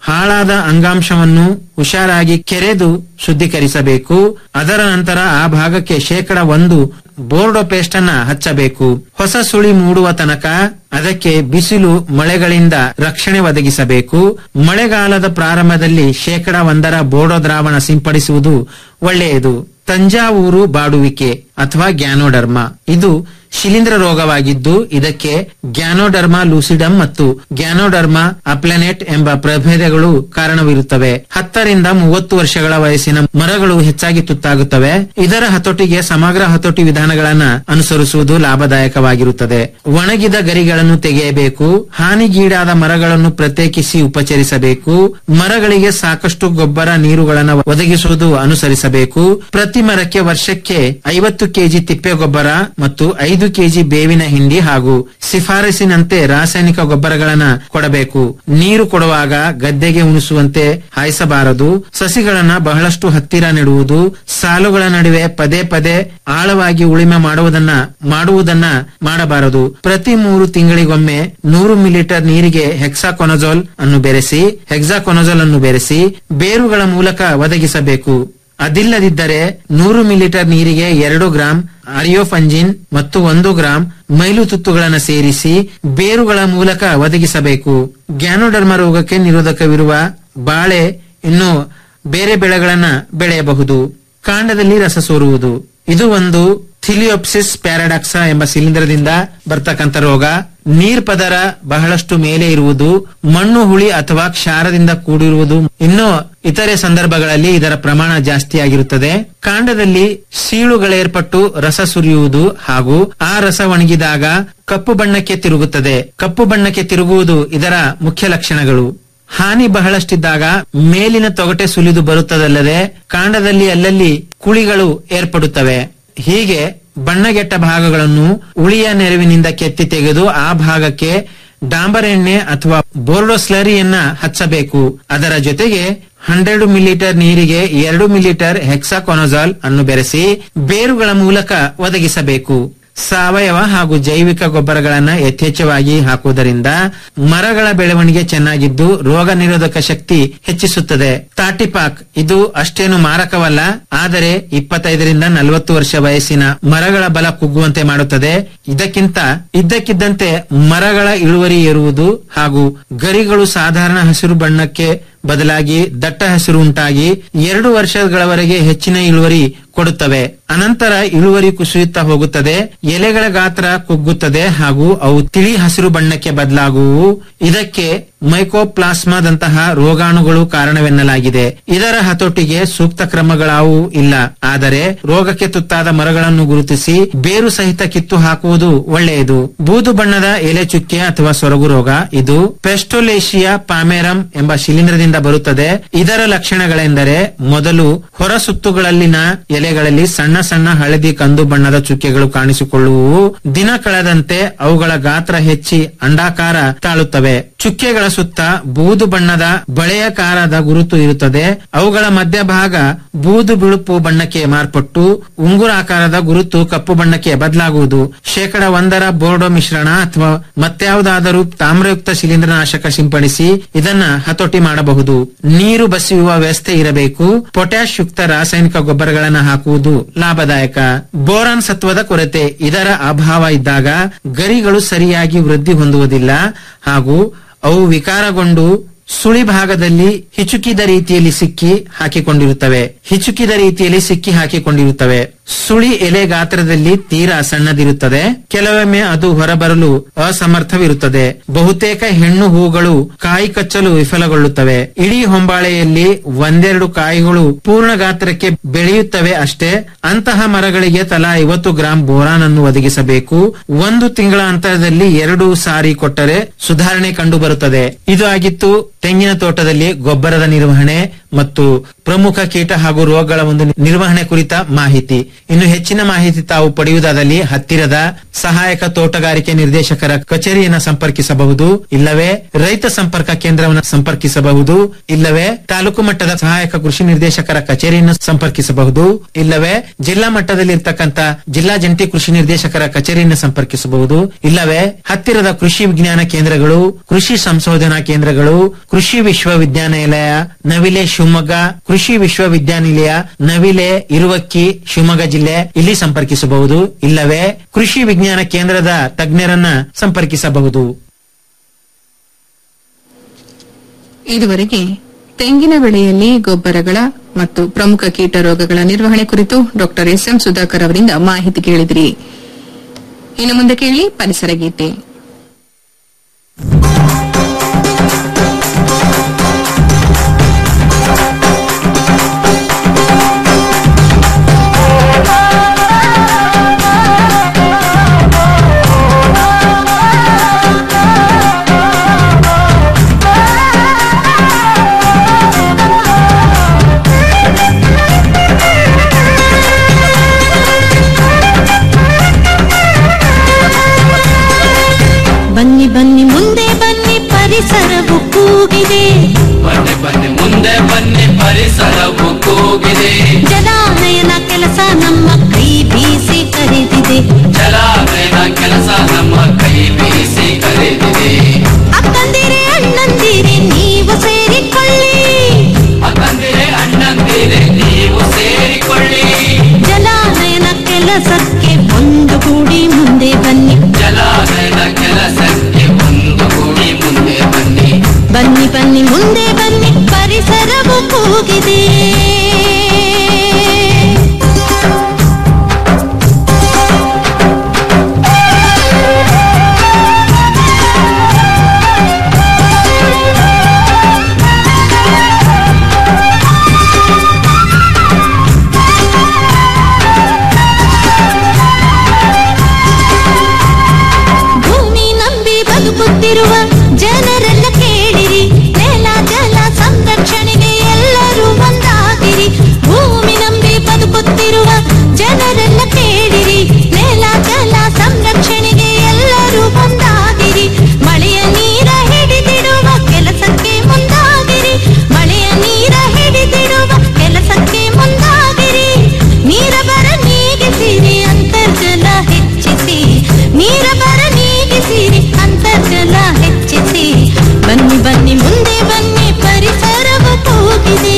ಹಾಳಾದ ಅಂಗಾಂಶವನ್ನು ಹುಷಾರಾಗಿ ಕೆರೆದು ಶುದ್ಧೀಕರಿಸಬೇಕು ಅದರ ನಂತರ ಆ ಭಾಗಕ್ಕೆ ಶೇಕಡ ಒಂದು ಬೋರ್ಡೋ ಪೇಸ್ಟ್ ಅನ್ನ ಹಚ್ಚಬೇಕು ಹೊಸ ಸುಳಿ ಮೂಡುವ ತನಕ ಅದಕ್ಕೆ ಬಿಸಿಲು ಮಳೆಗಳಿಂದ ರಕ್ಷಣೆ ಒದಗಿಸಬೇಕು ಮಳೆಗಾಲದ ಪ್ರಾರಂಭದಲ್ಲಿ ಶೇಕಡ ಒಂದರ ಬೋರ್ಡೋ ದ್ರಾವಣ ಸಿಂಪಡಿಸುವುದು ಒಳ್ಳೆಯದು ತಂಜಾವೂರು ಬಾಡುವಿಕೆ ಅಥವಾ ಗ್ಯಾನೋಡರ್ಮ ಇದು ಶಿಲೀಂಧ್ರ ರೋಗವಾಗಿದ್ದು ಇದಕ್ಕೆ ಗ್ಯಾನೋಡರ್ಮ ಲೂಸಿಡಮ್ ಮತ್ತು ಗ್ಯಾನೋಡರ್ಮ ಅಪ್ಲನೆಟ್ ಎಂಬ ಪ್ರಭೇದಗಳು ಕಾರಣವಿರುತ್ತವೆ ಹತ್ತರಿಂದ ಮೂವತ್ತು ವರ್ಷಗಳ ವಯಸ್ಸಿನ ಮರಗಳು ಹೆಚ್ಚಾಗಿ ತುತ್ತಾಗುತ್ತವೆ ಇದರ ಹತೋಟಿಗೆ ಸಮಗ್ರ ಹತೋಟಿ ವಿಧಾನಗಳನ್ನ ಅನುಸರಿಸುವುದು ಲಾಭದಾಯಕವಾಗಿರುತ್ತದೆ ಒಣಗಿದ ಗರಿಗಳನ್ನು ತೆಗೆಯಬೇಕು ಹಾನಿಗೀಡಾದ ಮರಗಳನ್ನು ಪ್ರತ್ಯೇಕಿಸಿ ಉಪಚರಿಸಬೇಕು ಮರಗಳಿಗೆ ಸಾಕಷ್ಟು ಗೊಬ್ಬರ ನೀರುಗಳನ್ನು ಒದಗಿಸುವುದು ಅನುಸರಿಸಬೇಕು ಪ್ರತಿ ಮರಕ್ಕೆ ವರ್ಷಕ್ಕೆ ಐವತ್ತು ಕೆಜಿ ತಿಪ್ಪೆ ಗೊಬ್ಬರ ಮತ್ತು ಐದು ಕೆಜಿ ಬೇವಿನ ಹಿಂಡಿ ಹಾಗೂ ಶಿಫಾರಸಿನಂತೆ ರಾಸಾಯನಿಕ ಗೊಬ್ಬರಗಳನ್ನ ಕೊಡಬೇಕು ನೀರು ಕೊಡುವಾಗ ಗದ್ದೆಗೆ ಉಣಿಸುವಂತೆ ಹಾಯಿಸಬಾರದು ಸಸಿಗಳನ್ನ ಬಹಳಷ್ಟು ಹತ್ತಿರ ನೆಡುವುದು ಸಾಲುಗಳ ನಡುವೆ ಪದೇ ಪದೇ ಆಳವಾಗಿ ಉಳಿಮೆ ಮಾಡುವುದನ್ನ ಮಾಡುವುದನ್ನ ಮಾಡಬಾರದು ಪ್ರತಿ ಮೂರು ತಿಂಗಳಿಗೊಮ್ಮೆ ನೂರು ಮಿಲಿಟರ್ ನೀರಿಗೆ ಹೆಕ್ಸಾಕೊನಜೋಲ್ ಅನ್ನು ಬೆರೆಸಿ ಹೆಕ್ಸಾಕೊನಜೋಲ್ ಅನ್ನು ಬೆರೆಸಿ ಬೇರುಗಳ ಮೂಲಕ ಒದಗಿಸಬೇಕು ಅದಿಲ್ಲದಿದ್ದರೆ ನೂರು ಮಿಲಿಟರ್ ನೀರಿಗೆ ಎರಡು ಗ್ರಾಂ ಅರಿಯೋಫಂಜಿನ್ ಮತ್ತು ಒಂದು ಗ್ರಾಂ ಮೈಲು ತುತ್ತುಗಳನ್ನು ಸೇರಿಸಿ ಬೇರುಗಳ ಮೂಲಕ ಒದಗಿಸಬೇಕು ಗ್ಯಾನೋಡರ್ಮ ರೋಗಕ್ಕೆ ನಿರೋಧಕವಿರುವ ಬಾಳೆ ಇನ್ನು ಬೇರೆ ಬೆಳೆಗಳನ್ನ ಬೆಳೆಯಬಹುದು ಕಾಂಡದಲ್ಲಿ ರಸ ಸೋರುವುದು ಇದು ಒಂದು ಥಿಲಿಯೋಪ್ಸಿಸ್ ಪ್ಯಾರಾಡಾಕ್ಸ ಎಂಬ ಶಿಲೀಂಧ್ರದಿಂದ ಬರ್ತಕ್ಕಂಥ ರೋಗ ನೀರ್ ಪದರ ಬಹಳಷ್ಟು ಮೇಲೆ ಇರುವುದು ಮಣ್ಣು ಹುಳಿ ಅಥವಾ ಕ್ಷಾರದಿಂದ ಕೂಡಿರುವುದು ಇನ್ನು ಇತರೆ ಸಂದರ್ಭಗಳಲ್ಲಿ ಇದರ ಪ್ರಮಾಣ ಜಾಸ್ತಿ ಆಗಿರುತ್ತದೆ ಕಾಂಡದಲ್ಲಿ ಸೀಳುಗಳೇರ್ಪಟ್ಟು ರಸ ಸುರಿಯುವುದು ಹಾಗೂ ಆ ರಸ ಒಣಗಿದಾಗ ಕಪ್ಪು ಬಣ್ಣಕ್ಕೆ ತಿರುಗುತ್ತದೆ ಕಪ್ಪು ಬಣ್ಣಕ್ಕೆ ತಿರುಗುವುದು ಇದರ ಮುಖ್ಯ ಲಕ್ಷಣಗಳು ಹಾನಿ ಬಹಳಷ್ಟಿದ್ದಾಗ ಮೇಲಿನ ತೊಗಟೆ ಸುಲಿದು ಬರುತ್ತದಲ್ಲದೆ ಕಾಂಡದಲ್ಲಿ ಅಲ್ಲಲ್ಲಿ ಕುಳಿಗಳು ಏರ್ಪಡುತ್ತವೆ ಹೀಗೆ ಬಣ್ಣಗೆಟ್ಟ ಭಾಗಗಳನ್ನು ಉಳಿಯ ನೆರವಿನಿಂದ ಕೆತ್ತಿ ತೆಗೆದು ಆ ಭಾಗಕ್ಕೆ ಡಾಂಬರ್ ಎಣ್ಣೆ ಅಥವಾ ಬೋರ್ಡೋ ಸ್ಲರಿಯನ್ನ ಹಚ್ಚಬೇಕು ಅದರ ಜೊತೆಗೆ ಹಂಡ್ರೆಡ್ ಮಿಲಿಟರ್ ನೀರಿಗೆ ಎರಡು ಮಿಲಿಟರ್ ಹೆಕ್ಸಾಕೊನಜಾಲ್ ಅನ್ನು ಬೆರೆಸಿ ಬೇರುಗಳ ಮೂಲಕ ಒದಗಿಸಬೇಕು ಸಾವಯವ ಹಾಗೂ ಜೈವಿಕ ಗೊಬ್ಬರಗಳನ್ನ ಯಥೇಚ್ಛವಾಗಿ ಹಾಕುವುದರಿಂದ ಮರಗಳ ಬೆಳವಣಿಗೆ ಚೆನ್ನಾಗಿದ್ದು ರೋಗ ನಿರೋಧಕ ಶಕ್ತಿ ಹೆಚ್ಚಿಸುತ್ತದೆ ತಾಟಿಪಾಕ್ ಇದು ಅಷ್ಟೇನು ಮಾರಕವಲ್ಲ ಆದರೆ ಇಪ್ಪತ್ತೈದರಿಂದ ನಲವತ್ತು ವರ್ಷ ವಯಸ್ಸಿನ ಮರಗಳ ಬಲ ಕುಗ್ಗುವಂತೆ ಮಾಡುತ್ತದೆ ಇದಕ್ಕಿಂತ ಇದ್ದಕ್ಕಿದ್ದಂತೆ ಮರಗಳ ಇಳುವರಿ ಏರುವುದು ಹಾಗೂ ಗರಿಗಳು ಸಾಧಾರಣ ಹಸಿರು ಬಣ್ಣಕ್ಕೆ ಬದಲಾಗಿ ದಟ್ಟ ಹಸಿರು ಉಂಟಾಗಿ ಎರಡು ವರ್ಷಗಳವರೆಗೆ ಹೆಚ್ಚಿನ ಇಳುವರಿ ಕೊಡುತ್ತವೆ ಅನಂತರ ಇಳುವರಿ ಕುಸಿಯುತ್ತಾ ಹೋಗುತ್ತದೆ ಎಲೆಗಳ ಗಾತ್ರ ಕುಗ್ಗುತ್ತದೆ ಹಾಗೂ ಅವು ತಿಳಿ ಹಸಿರು ಬಣ್ಣಕ್ಕೆ ಬದಲಾಗುವು ಇದಕ್ಕೆ ಮೈಕೋಪ್ಲಾಸ್ಮಾದಂತಹ ರೋಗಾಣುಗಳು ಕಾರಣವೆನ್ನಲಾಗಿದೆ ಇದರ ಹತೋಟಿಗೆ ಸೂಕ್ತ ಕ್ರಮಗಳಾವು ಇಲ್ಲ ಆದರೆ ರೋಗಕ್ಕೆ ತುತ್ತಾದ ಮರಗಳನ್ನು ಗುರುತಿಸಿ ಬೇರು ಸಹಿತ ಕಿತ್ತು ಹಾಕುವುದು ಒಳ್ಳೆಯದು ಬೂದು ಬಣ್ಣದ ಎಲೆ ಚುಕ್ಕೆ ಅಥವಾ ಸೊರಗು ರೋಗ ಇದು ಪೆಸ್ಟೋಲೇಶಿಯಾ ಪಾಮೆರಮ್ ಎಂಬ ಶಿಲೀಂಧ್ರದಿಂದ ಬರುತ್ತದೆ ಇದರ ಲಕ್ಷಣಗಳೆಂದರೆ ಮೊದಲು ಹೊರ ಸುತ್ತುಗಳಲ್ಲಿನ ಎಲೆಗಳಲ್ಲಿ ಸಣ್ಣ ಸಣ್ಣ ಹಳದಿ ಕಂದು ಬಣ್ಣದ ಚುಕ್ಕೆಗಳು ಕಾಣಿಸಿಕೊಳ್ಳುವು ದಿನ ಕಳೆದಂತೆ ಅವುಗಳ ಗಾತ್ರ ಹೆಚ್ಚಿ ಅಂಡಾಕಾರ ತಾಳುತ್ತವೆ ಚುಕ್ಕೆಗಳ ಸುತ್ತ ಬೂದು ಬಣ್ಣದ ಬಳೆಯಕಾರದ ಗುರುತು ಇರುತ್ತದೆ ಅವುಗಳ ಮಧ್ಯಭಾಗ ಬೂದು ಬಿಳುಪು ಬಣ್ಣಕ್ಕೆ ಮಾರ್ಪಟ್ಟು ಉಂಗುರಾಕಾರದ ಗುರುತು ಕಪ್ಪು ಬಣ್ಣಕ್ಕೆ ಬದಲಾಗುವುದು ಶೇಕಡ ಒಂದರ ಬೋರ್ಡೋ ಮಿಶ್ರಣ ಅಥವಾ ಮತ್ಯಾವುದಾದರೂ ತಾಮ್ರಯುಕ್ತ ಶಿಲೀಂಧ್ರನಾಶಕ ಸಿಂಪಡಿಸಿ ಇದನ್ನ ಹತೋಟಿ ಮಾಡಬಹುದು ನೀರು ಬಸಿಯುವ ವ್ಯವಸ್ಥೆ ಇರಬೇಕು ಪೊಟ್ಯಾಶ್ ಯುಕ್ತ ರಾಸಾಯನಿಕ ಗೊಬ್ಬರಗಳನ್ನು ಹಾಕುವುದು ಲಾಭದಾಯಕ ಬೋರಾನ್ ಸತ್ವದ ಕೊರತೆ ಇದರ ಅಭಾವ ಇದ್ದಾಗ ಗರಿಗಳು ಸರಿಯಾಗಿ ವೃದ್ಧಿ ಹೊಂದುವುದಿಲ್ಲ ಹಾಗೂ ಅವು ವಿಕಾರಗೊಂಡು ಸುಳಿ ಭಾಗದಲ್ಲಿ ಹಿಚುಕಿದ ರೀತಿಯಲ್ಲಿ ಸಿಕ್ಕಿ ಹಾಕಿಕೊಂಡಿರುತ್ತವೆ ಹಿಚುಕಿದ ರೀತಿಯಲ್ಲಿ ಸಿಕ್ಕಿ ಹಾಕಿಕೊಂಡಿರುತ್ತವೆ ಸುಳಿ ಎಲೆ ಗಾತ್ರದಲ್ಲಿ ತೀರಾ ಸಣ್ಣದಿರುತ್ತದೆ ಕೆಲವೊಮ್ಮೆ ಅದು ಹೊರಬರಲು ಅಸಮರ್ಥವಿರುತ್ತದೆ ಬಹುತೇಕ ಹೆಣ್ಣು ಹೂಗಳು ಕಾಯಿ ಕಚ್ಚಲು ವಿಫಲಗೊಳ್ಳುತ್ತವೆ ಇಡೀ ಹೊಂಬಾಳೆಯಲ್ಲಿ ಒಂದೆರಡು ಕಾಯಿಗಳು ಪೂರ್ಣ ಗಾತ್ರಕ್ಕೆ ಬೆಳೆಯುತ್ತವೆ ಅಷ್ಟೇ ಅಂತಹ ಮರಗಳಿಗೆ ತಲಾ ಐವತ್ತು ಗ್ರಾಂ ಬೋರಾನ್ ಅನ್ನು ಒದಗಿಸಬೇಕು ಒಂದು ತಿಂಗಳ ಅಂತರದಲ್ಲಿ ಎರಡು ಸಾರಿ ಕೊಟ್ಟರೆ ಸುಧಾರಣೆ ಕಂಡು ಬರುತ್ತದೆ ಇದು ಆಗಿತ್ತು ತೆಂಗಿನ ತೋಟದಲ್ಲಿ ಗೊಬ್ಬರದ ನಿರ್ವಹಣೆ ಮತ್ತು ಪ್ರಮುಖ ಕೀಟ ಹಾಗೂ ರೋಗಗಳ ಒಂದು ನಿರ್ವಹಣೆ ಕುರಿತ ಮಾಹಿತಿ ಇನ್ನು ಹೆಚ್ಚಿನ ಮಾಹಿತಿ ತಾವು ಪಡೆಯುವುದಾದಲ್ಲಿ ಹತ್ತಿರದ ಸಹಾಯಕ ತೋಟಗಾರಿಕೆ ನಿರ್ದೇಶಕರ ಕಚೇರಿಯನ್ನು ಸಂಪರ್ಕಿಸಬಹುದು ಇಲ್ಲವೇ ರೈತ ಸಂಪರ್ಕ ಕೇಂದ್ರವನ್ನು ಸಂಪರ್ಕಿಸಬಹುದು ಇಲ್ಲವೇ ತಾಲೂಕು ಮಟ್ಟದ ಸಹಾಯಕ ಕೃಷಿ ನಿರ್ದೇಶಕರ ಕಚೇರಿಯನ್ನು ಸಂಪರ್ಕಿಸಬಹುದು ಇಲ್ಲವೇ ಜಿಲ್ಲಾ ಮಟ್ಟದಲ್ಲಿ ಇರ್ತಕ್ಕಂಥ ಜಿಲ್ಲಾ ಜಂಟಿ ಕೃಷಿ ನಿರ್ದೇಶಕರ ಕಚೇರಿಯನ್ನು ಸಂಪರ್ಕಿಸಬಹುದು ಇಲ್ಲವೇ ಹತ್ತಿರದ ಕೃಷಿ ವಿಜ್ಞಾನ ಕೇಂದ್ರಗಳು ಕೃಷಿ ಸಂಶೋಧನಾ ಕೇಂದ್ರಗಳು ಕೃಷಿ ವಿಶ್ವವಿದ್ಯಾನಿಲಯ ನವಿಲೆ ಶಿವಮೊಗ್ಗ ಕೃಷಿ ವಿಶ್ವವಿದ್ಯಾನಿಲಯ ನವಿಲೆ ಇರುವಕ್ಕಿ ಶಿವಮೊಗ್ಗ ಜಿಲ್ಲೆ ಇಲ್ಲಿ ಸಂಪರ್ಕಿಸಬಹುದು ಇಲ್ಲವೇ ಕೃಷಿ ವಿಜ್ಞಾನ ಕೇಂದ್ರದ ತಜ್ಞರನ್ನ ಸಂಪರ್ಕಿಸಬಹುದು ಇದುವರೆಗೆ ತೆಂಗಿನ ಬೆಳೆಯಲ್ಲಿ ಗೊಬ್ಬರಗಳ ಮತ್ತು ಪ್ರಮುಖ ಕೀಟ ರೋಗಗಳ ನಿರ್ವಹಣೆ ಕುರಿತು ಡಾಕ್ಟರ್ ಎಸ್ ಎಂ ಸುಧಾಕರ್ ಅವರಿಂದ ಮಾಹಿತಿ ಕೇಳಿದಿರಿ ಇನ್ನು ಮುಂದೆ ಕೇಳಿ ಪರಿಸರ ಗೀತೆ ಬನ್ನಿ ಬನ್ನಿ ಮುಂದೆ ಬನ್ನಿ ಪರಿಸರವು ಕೂಗಿದೆ ಬನ್ನಿ ಬನ್ನಿ ಮುಂದೆ ಬನ್ನಿ ಪರಿಸರವು ಕೂಗಿದೆ ಜಲಾನಯನ ಕೆಲಸ ನಮ್ಮ ಕೈ ಬೀಸಿ ಕರೆದಿದೆ ಜಲಾನಯನ ಕೆಲಸ ನಮ್ಮ ಕೈ ಬೀಸಿ ಕರೆದಿದೆ ಅಕ್ಕಂದಿರೆ ಅಣ್ಣಂದಿರೆ ನೀವು ಸೇರಿಕೊಳ್ಳಿ ಅಕ್ಕಂದಿರೆ ಅಣ್ಣಂದಿರೆ ನೀವು ಸೇರಿಕೊಳ್ಳಿ ಜಲಾನಯನ ಕೆಲಸಕ್ಕೆ ಒಂದು ಕೂಡಿ ಮುಂದೆ ಬನ್ನಿ ಜಲಾನಯನ ಕೆಲಸಕ್ಕೆ ಒಂದು ಕೂಡಿ ಮುಂದೆ ಬನ್ನಿ ಬನ್ನಿ ಬನ್ನಿ ಮುಂದೆ ಬನ್ನಿ ಪರಿಸರವು ಕೂಗಿದೆ ಭೂಮಿ ನಂಬಿ ಬದುಕುತ್ತಿರುವ ಜನರೆಲ್ಲ ಕೇಳಿರಿ ನೆಲ ಜಲ ಸಂರಕ್ಷಣೆಗೆ ಎಲ್ಲರೂ ಒಂದಾಗಿರಿ ಭೂಮಿ ನಂಬಿ ಬದುಕುತ್ತಿರುವ ಜನರೆಲ್ಲ ಕೇಳಿರಿ ನೆಲ ಜಲ ಸಂರಕ್ಷಣೆಗೆ ಎಲ್ಲರೂ ಒಂದಾಗಿರಿ ಮಳೆಯ ನೀರ ಹಿಡಿದಿಡುವ ಕೆಲಸಕ್ಕೆ ಮುಂದಾಗಿರಿ ಮಳೆಯ ನೀರ ಹಿಡಿದಿಡುವ ಕೆಲಸಕ್ಕೆ ಮುಂದಾಗಿರಿ ನೀರ ಬರ ನೀಗಿಸಿರಿ ಅಂತರ್ಜಲ ಹೆಚ್ಚಿಸಿ ನೀರ ಬರ ನೀಗಿಸಿರಿ ಅಂತರ್ಜಲ ಹೆಚ್ಚಿಸಿ ಬನ್ನಿ ಬನ್ನಿ ಮುಂದೆ ಬನ್ನಿ ಪರಿಸರವು ಕೂಗಿದೆ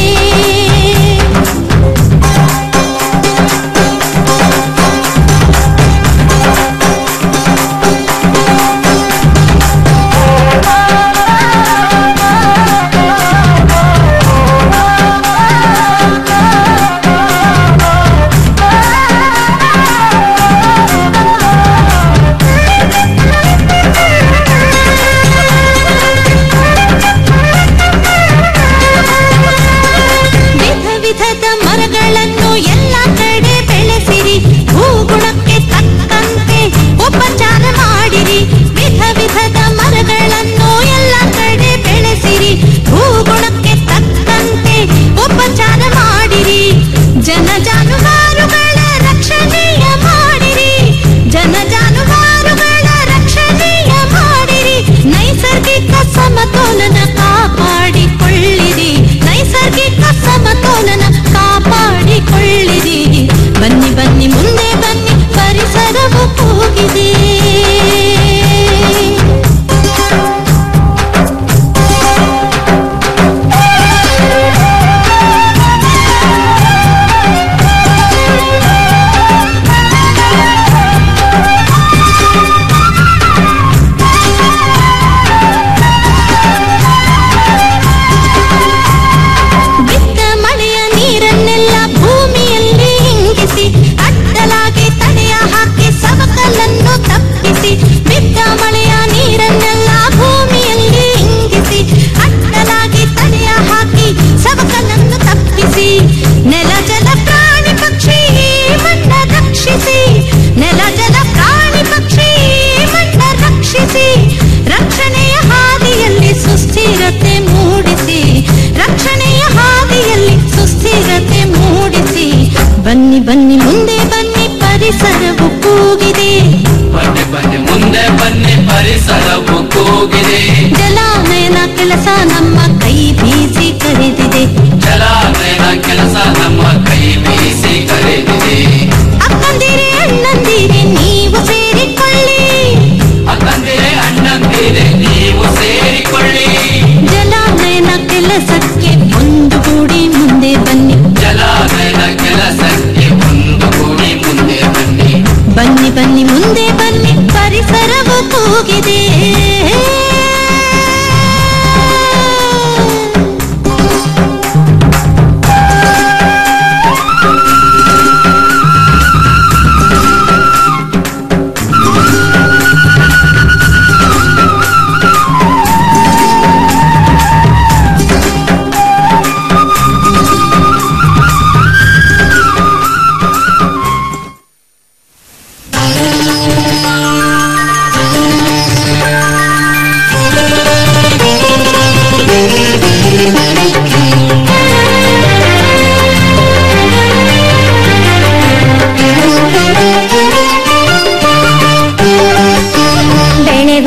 ವಿಧ ವಿಧದ ಮರಗಳನ್ನು ಎಲ್ಲ ಕಡೆ ಬೆಳೆಸಿರಿ ಭೂಗುಣಕ್ಕೆ ತಕ್ಕಂತೆ ಉಪಚಾರ ಮಾಡಿರಿ ವಿಧ ವಿಧದ ಮರಗಳನ್ನು ಎಲ್ಲ ಕಡೆ ಬೆಳೆಸಿರಿ ಭೂಗುಣಕ್ಕೆ ತಕ್ಕಂತೆ ಉಪಚಾರ ಮಾಡಿರಿ ಜನ ಜಾನುವಾರುಗಳ ರಕ್ಷಣೆಯ ಮಾಡಿರಿ ಜನ ಜಾನುವಾರುಗಳ ರಕ್ಷಣೆಯ ಮಾಡಿರಿ ನೈಸರ್ಗಿಕ ಸಮತೋಲನ ಕಾಪಾಡಿಕೊಳ್ಳಿರಿ ನೈಸರ್ಗಿಕ ಸಮತೋಲನ ಕಾಪಾಡಿಕೊಳ್ಳಿರಿ ಬನ್ನಿ ಬನ್ನಿ ಮುಂದೆ ಬನ್ನಿ ಪರಿಸರವು ಕೂಗಿದೆ ಬಿದ್ದ ಮಳೆಯ ನೀರನ್ನೆಲ್ಲ ಭೂಮಿಯಲ್ಲಿ ಇಂಗಿಸಿ ಅಡ್ಡಲಾಗಿ ತಡೆಯ ಹಾಕಿ ಸವಕಲನ್ನು ತಪ್ಪಿಸಿ ಬಿದ್ದ ಮಳೆಯ ನೀರನ್ನೆಲ್ಲ ಭೂಮಿಯಲ್ಲಿ ಇಂಗಿಸಿ ಅಡ್ಡಲಾಗಿ ತಡೆಯ ಹಾಕಿ ಸವಕಲನ್ನು ತಪ್ಪಿಸಿ ನೆಲ ಜಲ ಪ್ರಾಣಿ ಪಕ್ಷಿ ಮಣ್ಣ ರಕ್ಷಿಸಿ ನೆಲ ಜಲ ಪ್ರಾಣಿ ಪಕ್ಷಿ ಮಣ್ಣ ರಕ್ಷಿಸಿ ರಕ್ಷಣೆಯ ಹಾದಿಯಲ್ಲಿ ಸುಸ್ಥಿರತೆ ಮೂಡಿಸಿ ರಕ್ಷಣೆಯ ಹಾದಿಯಲ್ಲಿ ಸುಸ್ಥಿರತೆ ಮೂಡಿಸಿ ಬನ್ನಿ ಬನ್ನಿ ಮುಂದೆ ಬನ್ನಿ ಪರಿಸರವು ಕೂಗಿದೆ ಬನ್ನಿ ಬನ್ನಿ ಮುಂದೆ ಬನ್ನಿ ಪರಿಸರವು ಕೂಗಿದೆ ಜಲಾನಯನ ಕೆಲಸ ನಮ್ಮ ಕೈ ಬೀಸಿ ಕರೆದಿದೆ ಜಲಾನಯನ ಕೆಲಸ ನಮ್ಮ ಕೈ ಬೀಸಿ ಕರೆದಿದೆ ಅಕ್ಕಂದಿರೆ ಅಣ್ಣಂದಿರೆ ನೀವು ಸೇರಿಕೊಳ್ಳಿ ಅಕ್ಕಂದಿರೆ ಅಣ್ಣಂದಿರೆ ನೀವು ಸೇರಿಕೊಳ್ಳಿ ಜಲ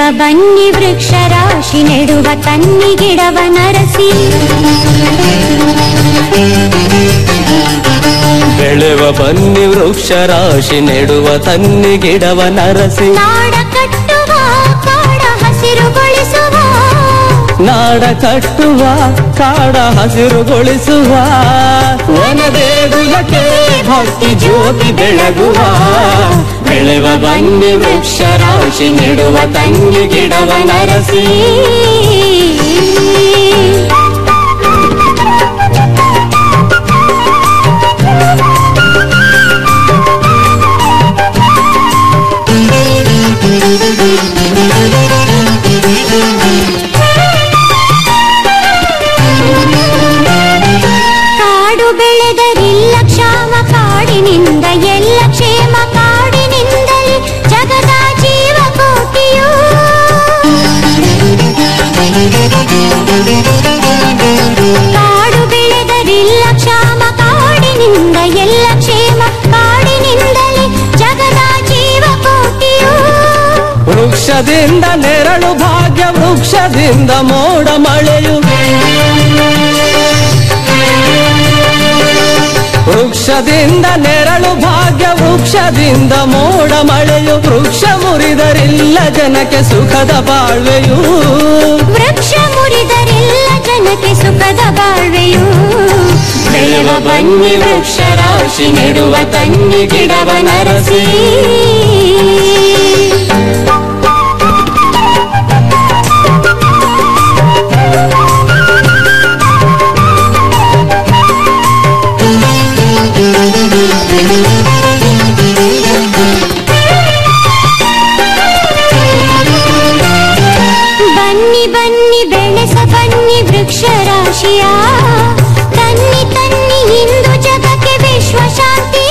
ಬನ್ನಿ ವೃಕ್ಷ ರಾಶಿ ನೆಡುವ ತನ್ನಿ ಗಿಡವ ನರಸಿ ಬೆಳೆವ ಬನ್ನಿ ವೃಕ್ಷ ರಾಶಿ ನೆಡುವ ತನ್ನಿ ಗಿಡವ ನರಸಿ ನಾಡ ಕಟ್ಟುವ ಕಾಡ ಹಸಿರುಗೊಳಿಸುವ ನಾಡ ಕಟ್ಟುವ ಕಾಡ ಹಸಿರುಗೊಳಿಸುವ ವನದೇಗುಲಕ್ಕೆ ಭಕ್ತಿ ಜ್ಯೋತಿ ಬೆಳಗುವ ಬೆಳೆವ ಬನ್ನಿ ವೃಕ್ಷ ರಾಶಿ ನೆಡುವ ತನ್ನಿ ಗಿಡವ ನರಸಿ ಕಾಡು ಬೆಳೆದರಿಲ್ಲ ಕ್ಷಾಮ ಕಾಡಿನಿಂದ ಎಲ್ಲ ಕ್ಷೇಮ ಕಾಡಿನಿಂದಲೇ ಜಗದ ಜೀವ ಕೋಟಿಯು ಕಾಡು ಬೆಳೆದರಿಲ್ಲ ಕ್ಷಾಮ ಕಾಡಿನಿಂದ ಎಲ್ಲ ಕ್ಷೇಮ ಕಾಡಿನಿಂದಲೇ ಜಗದ ಜೀವ ಕೋಟಿಯು ವೃಕ್ಷದಿಂದ ನೆರಳು ಭಾಗ್ಯ ವೃಕ್ಷದಿಂದ ಮೋಡ ಮಳೆಯು ವೃಕ್ಷದಿಂದ ನೆರಳು ಭಾಗ್ಯ ವೃಕ್ಷದಿಂದ ಮೋಡ ಮಳೆಯು ವೃಕ್ಷ ಮುರಿದರಿಲ್ಲ ಜನಕ್ಕೆ ಸುಖದ ಬಾಳ್ವೆಯು ವೃಕ್ಷ ಮುರಿದರೆಲ್ಲ ಜನಕ್ಕೆ ಸುಖದ ಬಾಳ್ವೆಯು ಬೆಳೆವ ಬನ್ನಿ ವೃಕ್ಷ ರಾಶಿ ನೆಡುವ ತನ್ನಿ ಗಿಡವ ನರಸಿ ಬನ್ನಿ ಬನ್ನಿ ಬೆಳೆಸ ಬನ್ನಿ ವೃಕ್ಷ ರಾಶಿಯ ತನ್ನಿ ತನ್ನಿ ಇಂದು ಜಗಕ್ಕೆ ವಿಶ್ವ ಶಾಂತಿಯ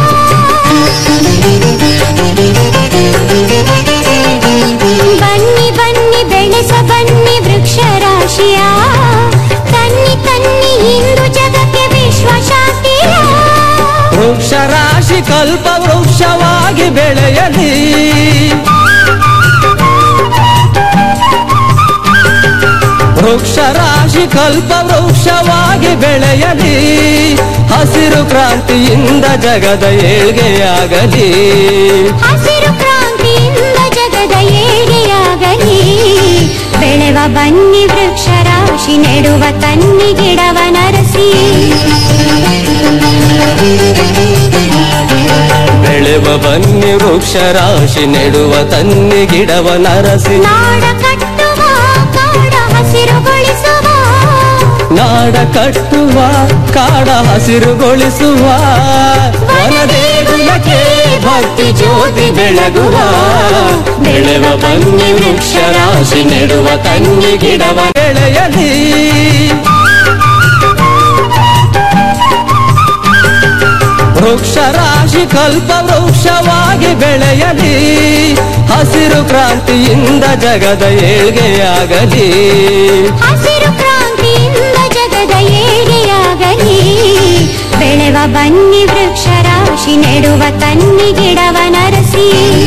ಬನ್ನಿ ಬನ್ನಿ ಬೆಳೆಸ ಬನ್ನಿ ವೃಕ್ಷ ರಾಶಿಯ ತನ್ನಿ ತನ್ನಿ ಇಂದು ಜಗಕ್ಕೆ ವಿಶ್ವ ಶಾಂತಿಯ ವೃಕ್ಷ ರಾಶಿ ಕಲ್ಪ ವೃಕ್ಷವಾಗಿ ಬೆಳೆಯಲಿ ವೃಕ್ಷ ರಾಶಿ ಕಲ್ಪ ವೃಕ್ಷವಾಗಿ ಬೆಳೆಯಲಿ ಹಸಿರು ಕ್ರಾಂತಿಯಿಂದ ಜಗದ ಏಳ್ಗೆಯಾಗಲಿ ಹಸಿರು ಕ್ರಾಂತಿಯಿಂದ ಜಗದ ಏಳಿಗೆಯಾಗಲಿ ಬೆಳೆವ ಬನ್ನಿ ವೃಕ್ಷ ರಾಶಿ ನೆಡುವ ತನ್ನಿ ಗಿಡವ ನರಸಿ ಬೆಳೆವ ಬನ್ನಿ ವೃಕ್ಷ ರಾಶಿ ನೆಡುವ ತನ್ನಿ ಗಿಡವ ನರಸಿ ನಾಡ ಕಟ್ಟುವ ಕಾಡ ಹಸಿರುಗೊಳಿಸುವ ನಾಡ ಕಟ್ಟುವ ಕಾಡ ಹಸಿರುಗೊಳಿಸುವ ವನದೇಗುಲಕ್ಕೆ ಭಕ್ತಿ ಜ್ಯೋತಿ ಬೆಳಗುವ ಬೆಳೆವ ಬನ್ನಿ ವೃಕ್ಷ ರಾಶಿ ನೆಡುವ ತನ್ನಿ ಗಿಡವ ಬೆಳೆಯಲಿ ವೃಕ್ಷ ರಾಶಿ ಕಲ್ಪ ವೃಕ್ಷವಾಗಿ ಬೆಳೆಯಲಿ ಹಸಿರು ಕ್ರಾಂತಿಯಿಂದ ಜಗದ ಏಳ್ಗೆಯಾಗಲಿ ಹಸಿರು ಕ್ರಾಂತಿಯಿಂದ ಜಗದ ಏಳಿಗೆಯಾಗಲಿ ಬೆಳೆವ ಬನ್ನಿ ವೃಕ್ಷ ರಾಶಿ ನೆಡುವ ತನ್ನಿ ಗಿಡವ ನರಸಿ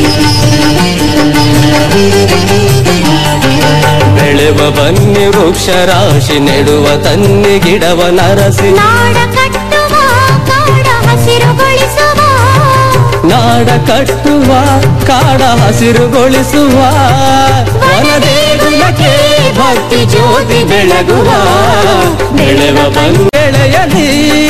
ಬೆಳೆವ ಬನ್ನಿ ವೃಕ್ಷ ರಾಶಿ ನೆಡುವ ತನ್ನಿ ಗಿಡವ ನರಸಿ ನಾಡ ಕಟ್ಟುವ ಕಾಡ ಹಸಿರುಗೊಳಿಸುವ ನಾಡ ಕಟ್ಟುವ ಕಾಡ ಹಸಿರುಗೊಳಿಸುವ ವನದೇಗುಲಕ್ಕೆ ಭಕ್ತಿ ಜ್ಯೋತಿ ಬೆಳಗುವ ಬೆಳೆವ ಬನ್ನಿ ಬೆಳೆಯಲಿ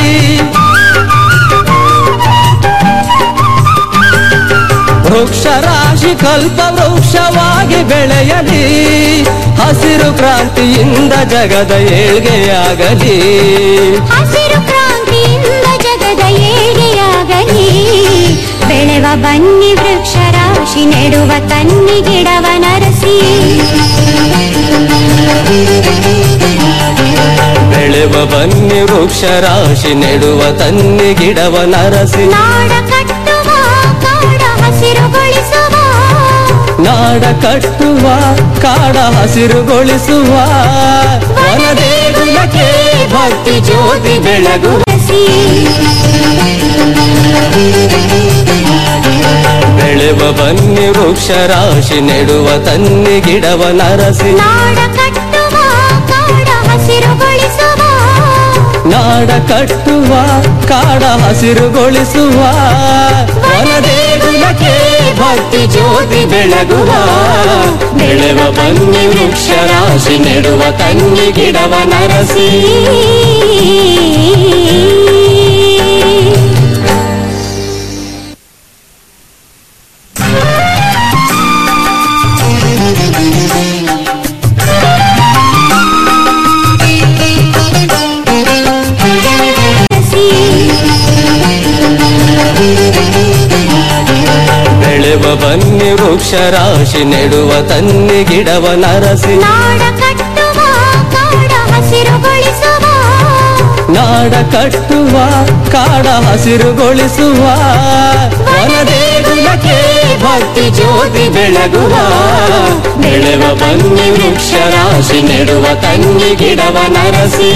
ವೃಕ್ಷ ರಾಶಿ ಕಲ್ಪ ವೃಕ್ಷವಾಗಿ ಬೆಳೆಯಲಿ ಹಸಿರು ಕ್ರಾಂತಿಯಿಂದ ಜಗದ ಏಳ್ಗೆಯಾಗಲಿ ಹಸಿರು ಕ್ರಾಂತಿಯಿಂದ ಜಗದ ಏಳಿಗೆಯಾಗಲಿ ಬೆಳೆವ ಬನ್ನಿ ವೃಕ್ಷ ರಾಶಿ ನೆಡುವ ತನ್ನಿ ಗಿಡವ ನರಸಿ ಬೆಳೆವ ಬನ್ನಿ ವೃಕ್ಷ ರಾಶಿ ನೆಡುವ ತನ್ನಿ ಗಿಡವ ನರಸಿ ನಾಡ ಕಟ್ಟುವ ಕಾಡ ಹಸಿರುಗೊಳಿಸುವ ನಾಡ ಕಟ್ಟುವ ಕಾಡ ಹಸಿರುಗೊಳಿಸುವ ವನದೇಗುಲಕ್ಕೆ ಭಕ್ತಿ ಜ್ಯೋತಿ ಬೆಳಗುವ ನರಸಿ ಬೆಳೆ ಬೆಳೆವ ಬನ್ನಿ ವೃಕ್ಷ ರಾಶಿ ನೆಡುವ ತನ್ನಿ ಗಿಡವ ನರಸಿ ನಾಡ ಕಟ್ಟುವ ಕಾಡ ಹಸಿರುಗೊಳಿಸುವ ನಾಡ ಕಟ್ಟುವ ಕಾಡ ಹಸಿರುಗೊಳಿಸುವ ವನದೇಗುಲಕ್ಕೆ ಭಕ್ತಿ ಜ್ಯೋತಿ ಬೆಳಗುವ ಬೆಳೆವ ಬನ್ನಿ ವೃಕ್ಷ ರಾಶಿ ನೆಡುವ ತನ್ನಿ ಗಿಡವ ನರಸಿ ಬೆಳೆವ ಬನ್ನಿ ವೃಕ್ಷ ರಾಶಿ ನೆಡುವ ತನ್ನಿ ಗಿಡವ ನರಸಿ ನಾಡ ಕಟ್ಟುವ ಕಾಡ ಹಸಿರುಗೊಳಿಸುವ ನಾಡ ಕಟ್ಟುವ ಕಾಡ ಹಸಿರುಗೊಳಿಸುವ ವನದೇಗುಲಕ್ಕೆ ಭಕ್ತಿ ಜ್ಯೋತಿ ಬೆಳಗುವ ಬೆಳೆವ ಬನ್ನಿ ವೃಕ್ಷ ರಾಶಿ ನೆಡುವ ತನ್ನಿ ಗಿಡವ ನರಸಿ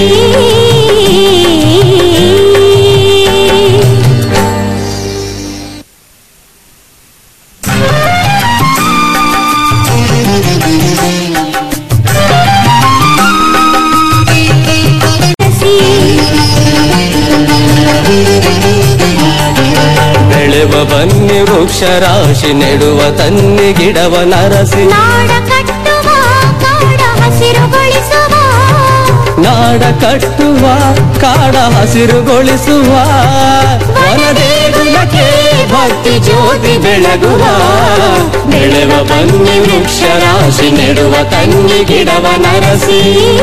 ಬೆಳೆವ ಬನ್ನಿ ವೃಕ್ಷ ರಾಶಿ ನೆಡುವ ತನ್ನಿ ಗಿಡವ ನರಸಿ ನಾಡ ಕಟ್ಟುವ ಕಾಡ ಹಸಿರುಗೊಳಿಸುವ ನಾಡ ಕಟ್ಟುವ ಕಾಡ ಹಸಿರುಗೊಳಿಸುವ ವನದೇಗುಲಕ್ಕೆ ಭಕ್ತಿ ಜ್ಯೋತಿ ಬೆಳಗುವ ಬೆಳೆವ ಬನ್ನಿ ವೃಕ್ಷ ರಾಶಿ ನೆಡುವ ತನ್ನಿ ಗಿಡವ ನರಸಿ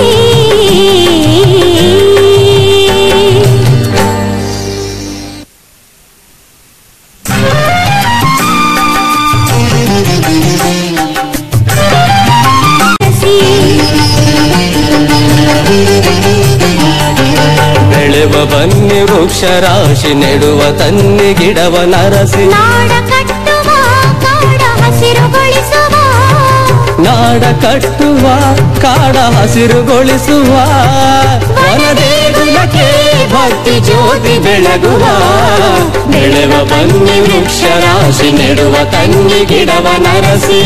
ಬೆಳೆವ ಬನ್ನಿ ವೃಕ್ಷ ರಾಶಿ ನೆಡುವ ತನ್ನಿ ಗಿಡವ ನರಸಿ ನಾಡ ಕಟ್ಟುವ ಕಾಡ ಹಸಿರುಗೊಳಿಸುವ ನಾಡ ಕಟ್ಟುವ ಕಾಡ ಹಸಿರುಗೊಳಿಸುವ ವನದೇಗುಲಕ್ಕೆ ಭಕ್ತಿ ಜ್ಯೋತಿ ಬೆಳಗುವ ಬೆಳೆವ ಬನ್ನಿ ವೃಕ್ಷ ರಾಶಿ ನೆಡುವ ತನ್ನಿ ಗಿಡವ ನರಸಿ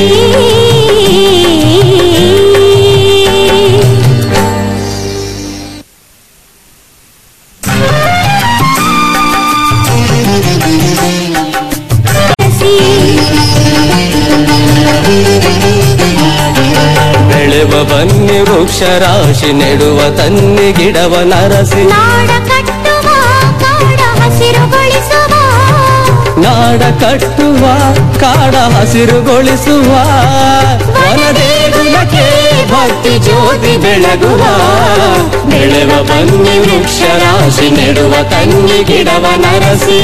ಬೆಳೆವ ಬನ್ನಿ ವೃಕ್ಷ ರಾಶಿ ನೆಡುವ ತನ್ನಿ ಗಿಡವ ನರಸಿ ನಾಡ ಕಟ್ಟುವ ಕಾಡ ಹಸಿರುಗೊಳಿಸುವ ನಾಡ ಕಟ್ಟುವ ಕಾಡ ಹಸಿರುಗೊಳಿಸುವ ವನದೇಗುಲಕ್ಕೆ ಭಕ್ತಿ ಜ್ಯೋತಿ ಬೆಳಗುವ ಬೆಳೆವ ಬನ್ನಿ ವೃಕ್ಷ ರಾಶಿ ನೆಡುವ ತನ್ನಿ ಗಿಡವ ನರಸಿ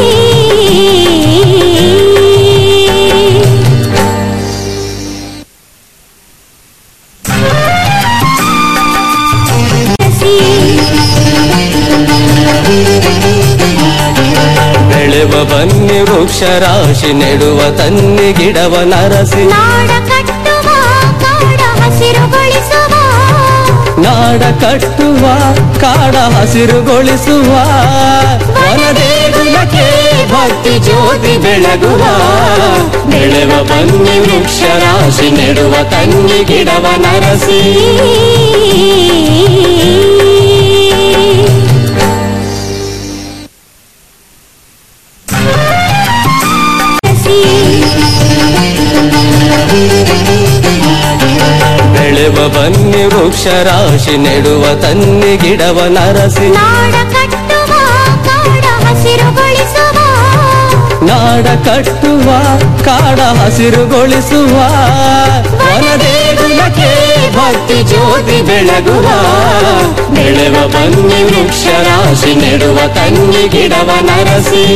ಬೆಳೆವ ಬನ್ನಿ ವೃಕ್ಷ ರಾಶಿ ನೆಡುವ ತನ್ನಿ ಗಿಡವ ನರಸಿ ನಾಡ ಕಟ್ಟುವ ಕಾಡ ಹಸಿರುಗೊಳಿಸುವ ನಾಡ ಕಟ್ಟುವ ಕಾಡ ಹಸಿರುಗೊಳಿಸುವ ವನದೇಗುಲಕ್ಕೆ ಭಕ್ತಿ ಜ್ಯೋತಿ ಬೆಳಗುವ ಬೆಳೆವ ಬನ್ನಿ ವೃಕ್ಷ ರಾಶಿ ನೆಡುವ ತನ್ನಿ ಗಿಡವ ನರಸಿ ಬೆಳೆವ ಬನ್ನಿ ವೃಕ್ಷ ರಾಶಿ ನೆಡುವ ತನ್ನಿ ಗಿಡವ ನರಸಿ ನಾಡ ಕಟ್ಟುವ ಕಾಡ ಹಸಿರುಗೊಳಿಸುವ ನಾಡ ಕಟ್ಟುವ ಕಾಡ ಹಸಿರುಗೊಳಿಸುವ ವನದೇಗುಲಕ್ಕೆ ಭಕ್ತಿ ಜ್ಯೋತಿ ಬೆಳಗುವ ಬೆಳೆವ ಬನ್ನಿ ವೃಕ್ಷ ರಾಶಿ ನೆಡುವ ತನ್ನಿ ಗಿಡವ ನರಸಿ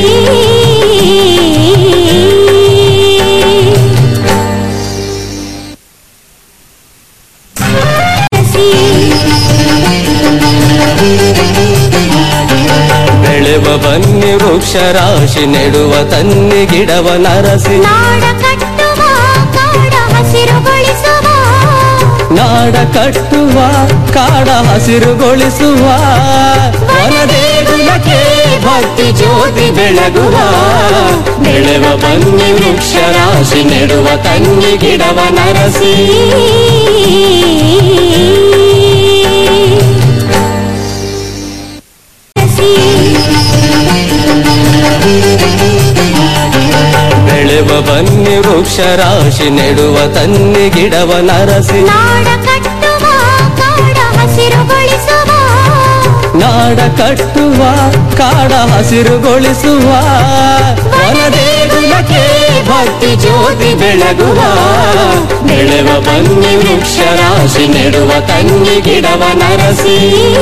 ಬೆಳೆವ ಬನ್ನಿ ವೃಕ್ಷ ರಾಶಿ ನೆಡುವ ತನ್ನಿ ಗಿಡವ ನರಸಿ ನಾಡ ಕಟ್ಟುವ ಕಾಡ ಹಸಿರುಗೊಳಿಸುವ ನಾಡ ಕಟ್ಟುವ ಕಾಡ ಹಸಿರುಗೊಳಿಸುವ ವನದೇಗುಲ ದೇಗುಲಕ್ಕೆ ಭಕ್ತಿ ಜ್ಯೋತಿ ಬೆಳಗುವ ಬೆಳೆವ ಬನ್ನಿ ವೃಕ್ಷ ರಾಶಿ ನೆಡುವ ಕನ್ನಿ ಗಿಡವ ನರಸಿ ಬೆಳೆವ ಬನ್ನಿ ವೃಕ್ಷ ರಾಶಿ ನೆಡುವ ತನ್ನಿ ಗಿಡವ ನರಸಿ ನಾಡ ಕಟ್ಟುವ ಕಾಡ ಹಸಿರುಗೊಳಿಸುವ ನಾಡ ಕಟ್ಟುವ ಕಾಡ ಹಸಿರುಗೊಳಿಸುವ ವನದೇಗುಲಕ್ಕೆ ಭಕ್ತಿ ಜ್ಯೋತಿ ಬೆಳಗುವ ಬೆಳೆವ ಬನ್ನಿ ವೃಕ್ಷ ರಾಶಿ ನೆಡುವ ಕನ್ನಿ ಗಿಡವ ನರಸಿ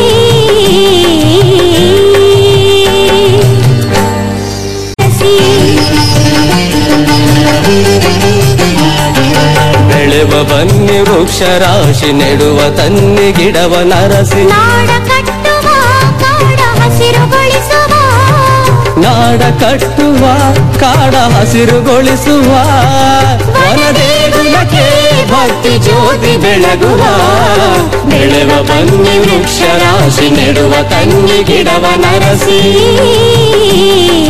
ಬೆಳೆವ ಬನ್ನಿ ವೃಕ್ಷ ರಾಶಿ ನೆಡುವ ತನ್ನಿ ಗಿಡವ ನರಸಿ ನಾಡ ಕಟ್ಟುವ ಕಾಡ ಹಸಿರುಗೊಳಿಸುವ ನಾಡ ಕಟ್ಟುವ ಕಾಡ ಹಸಿರುಗೊಳಿಸುವ ವನದೇಗುಲಕ್ಕೆ ಭಕ್ತಿ ಜ್ಯೋತಿ ಬೆಳಗುವ ಬೆಳೆವ ಬನ್ನಿ ವೃಕ್ಷ ರಾಶಿ ನೆಡುವ ಕನ್ನಿ ಗಿಡವ ನರಸಿ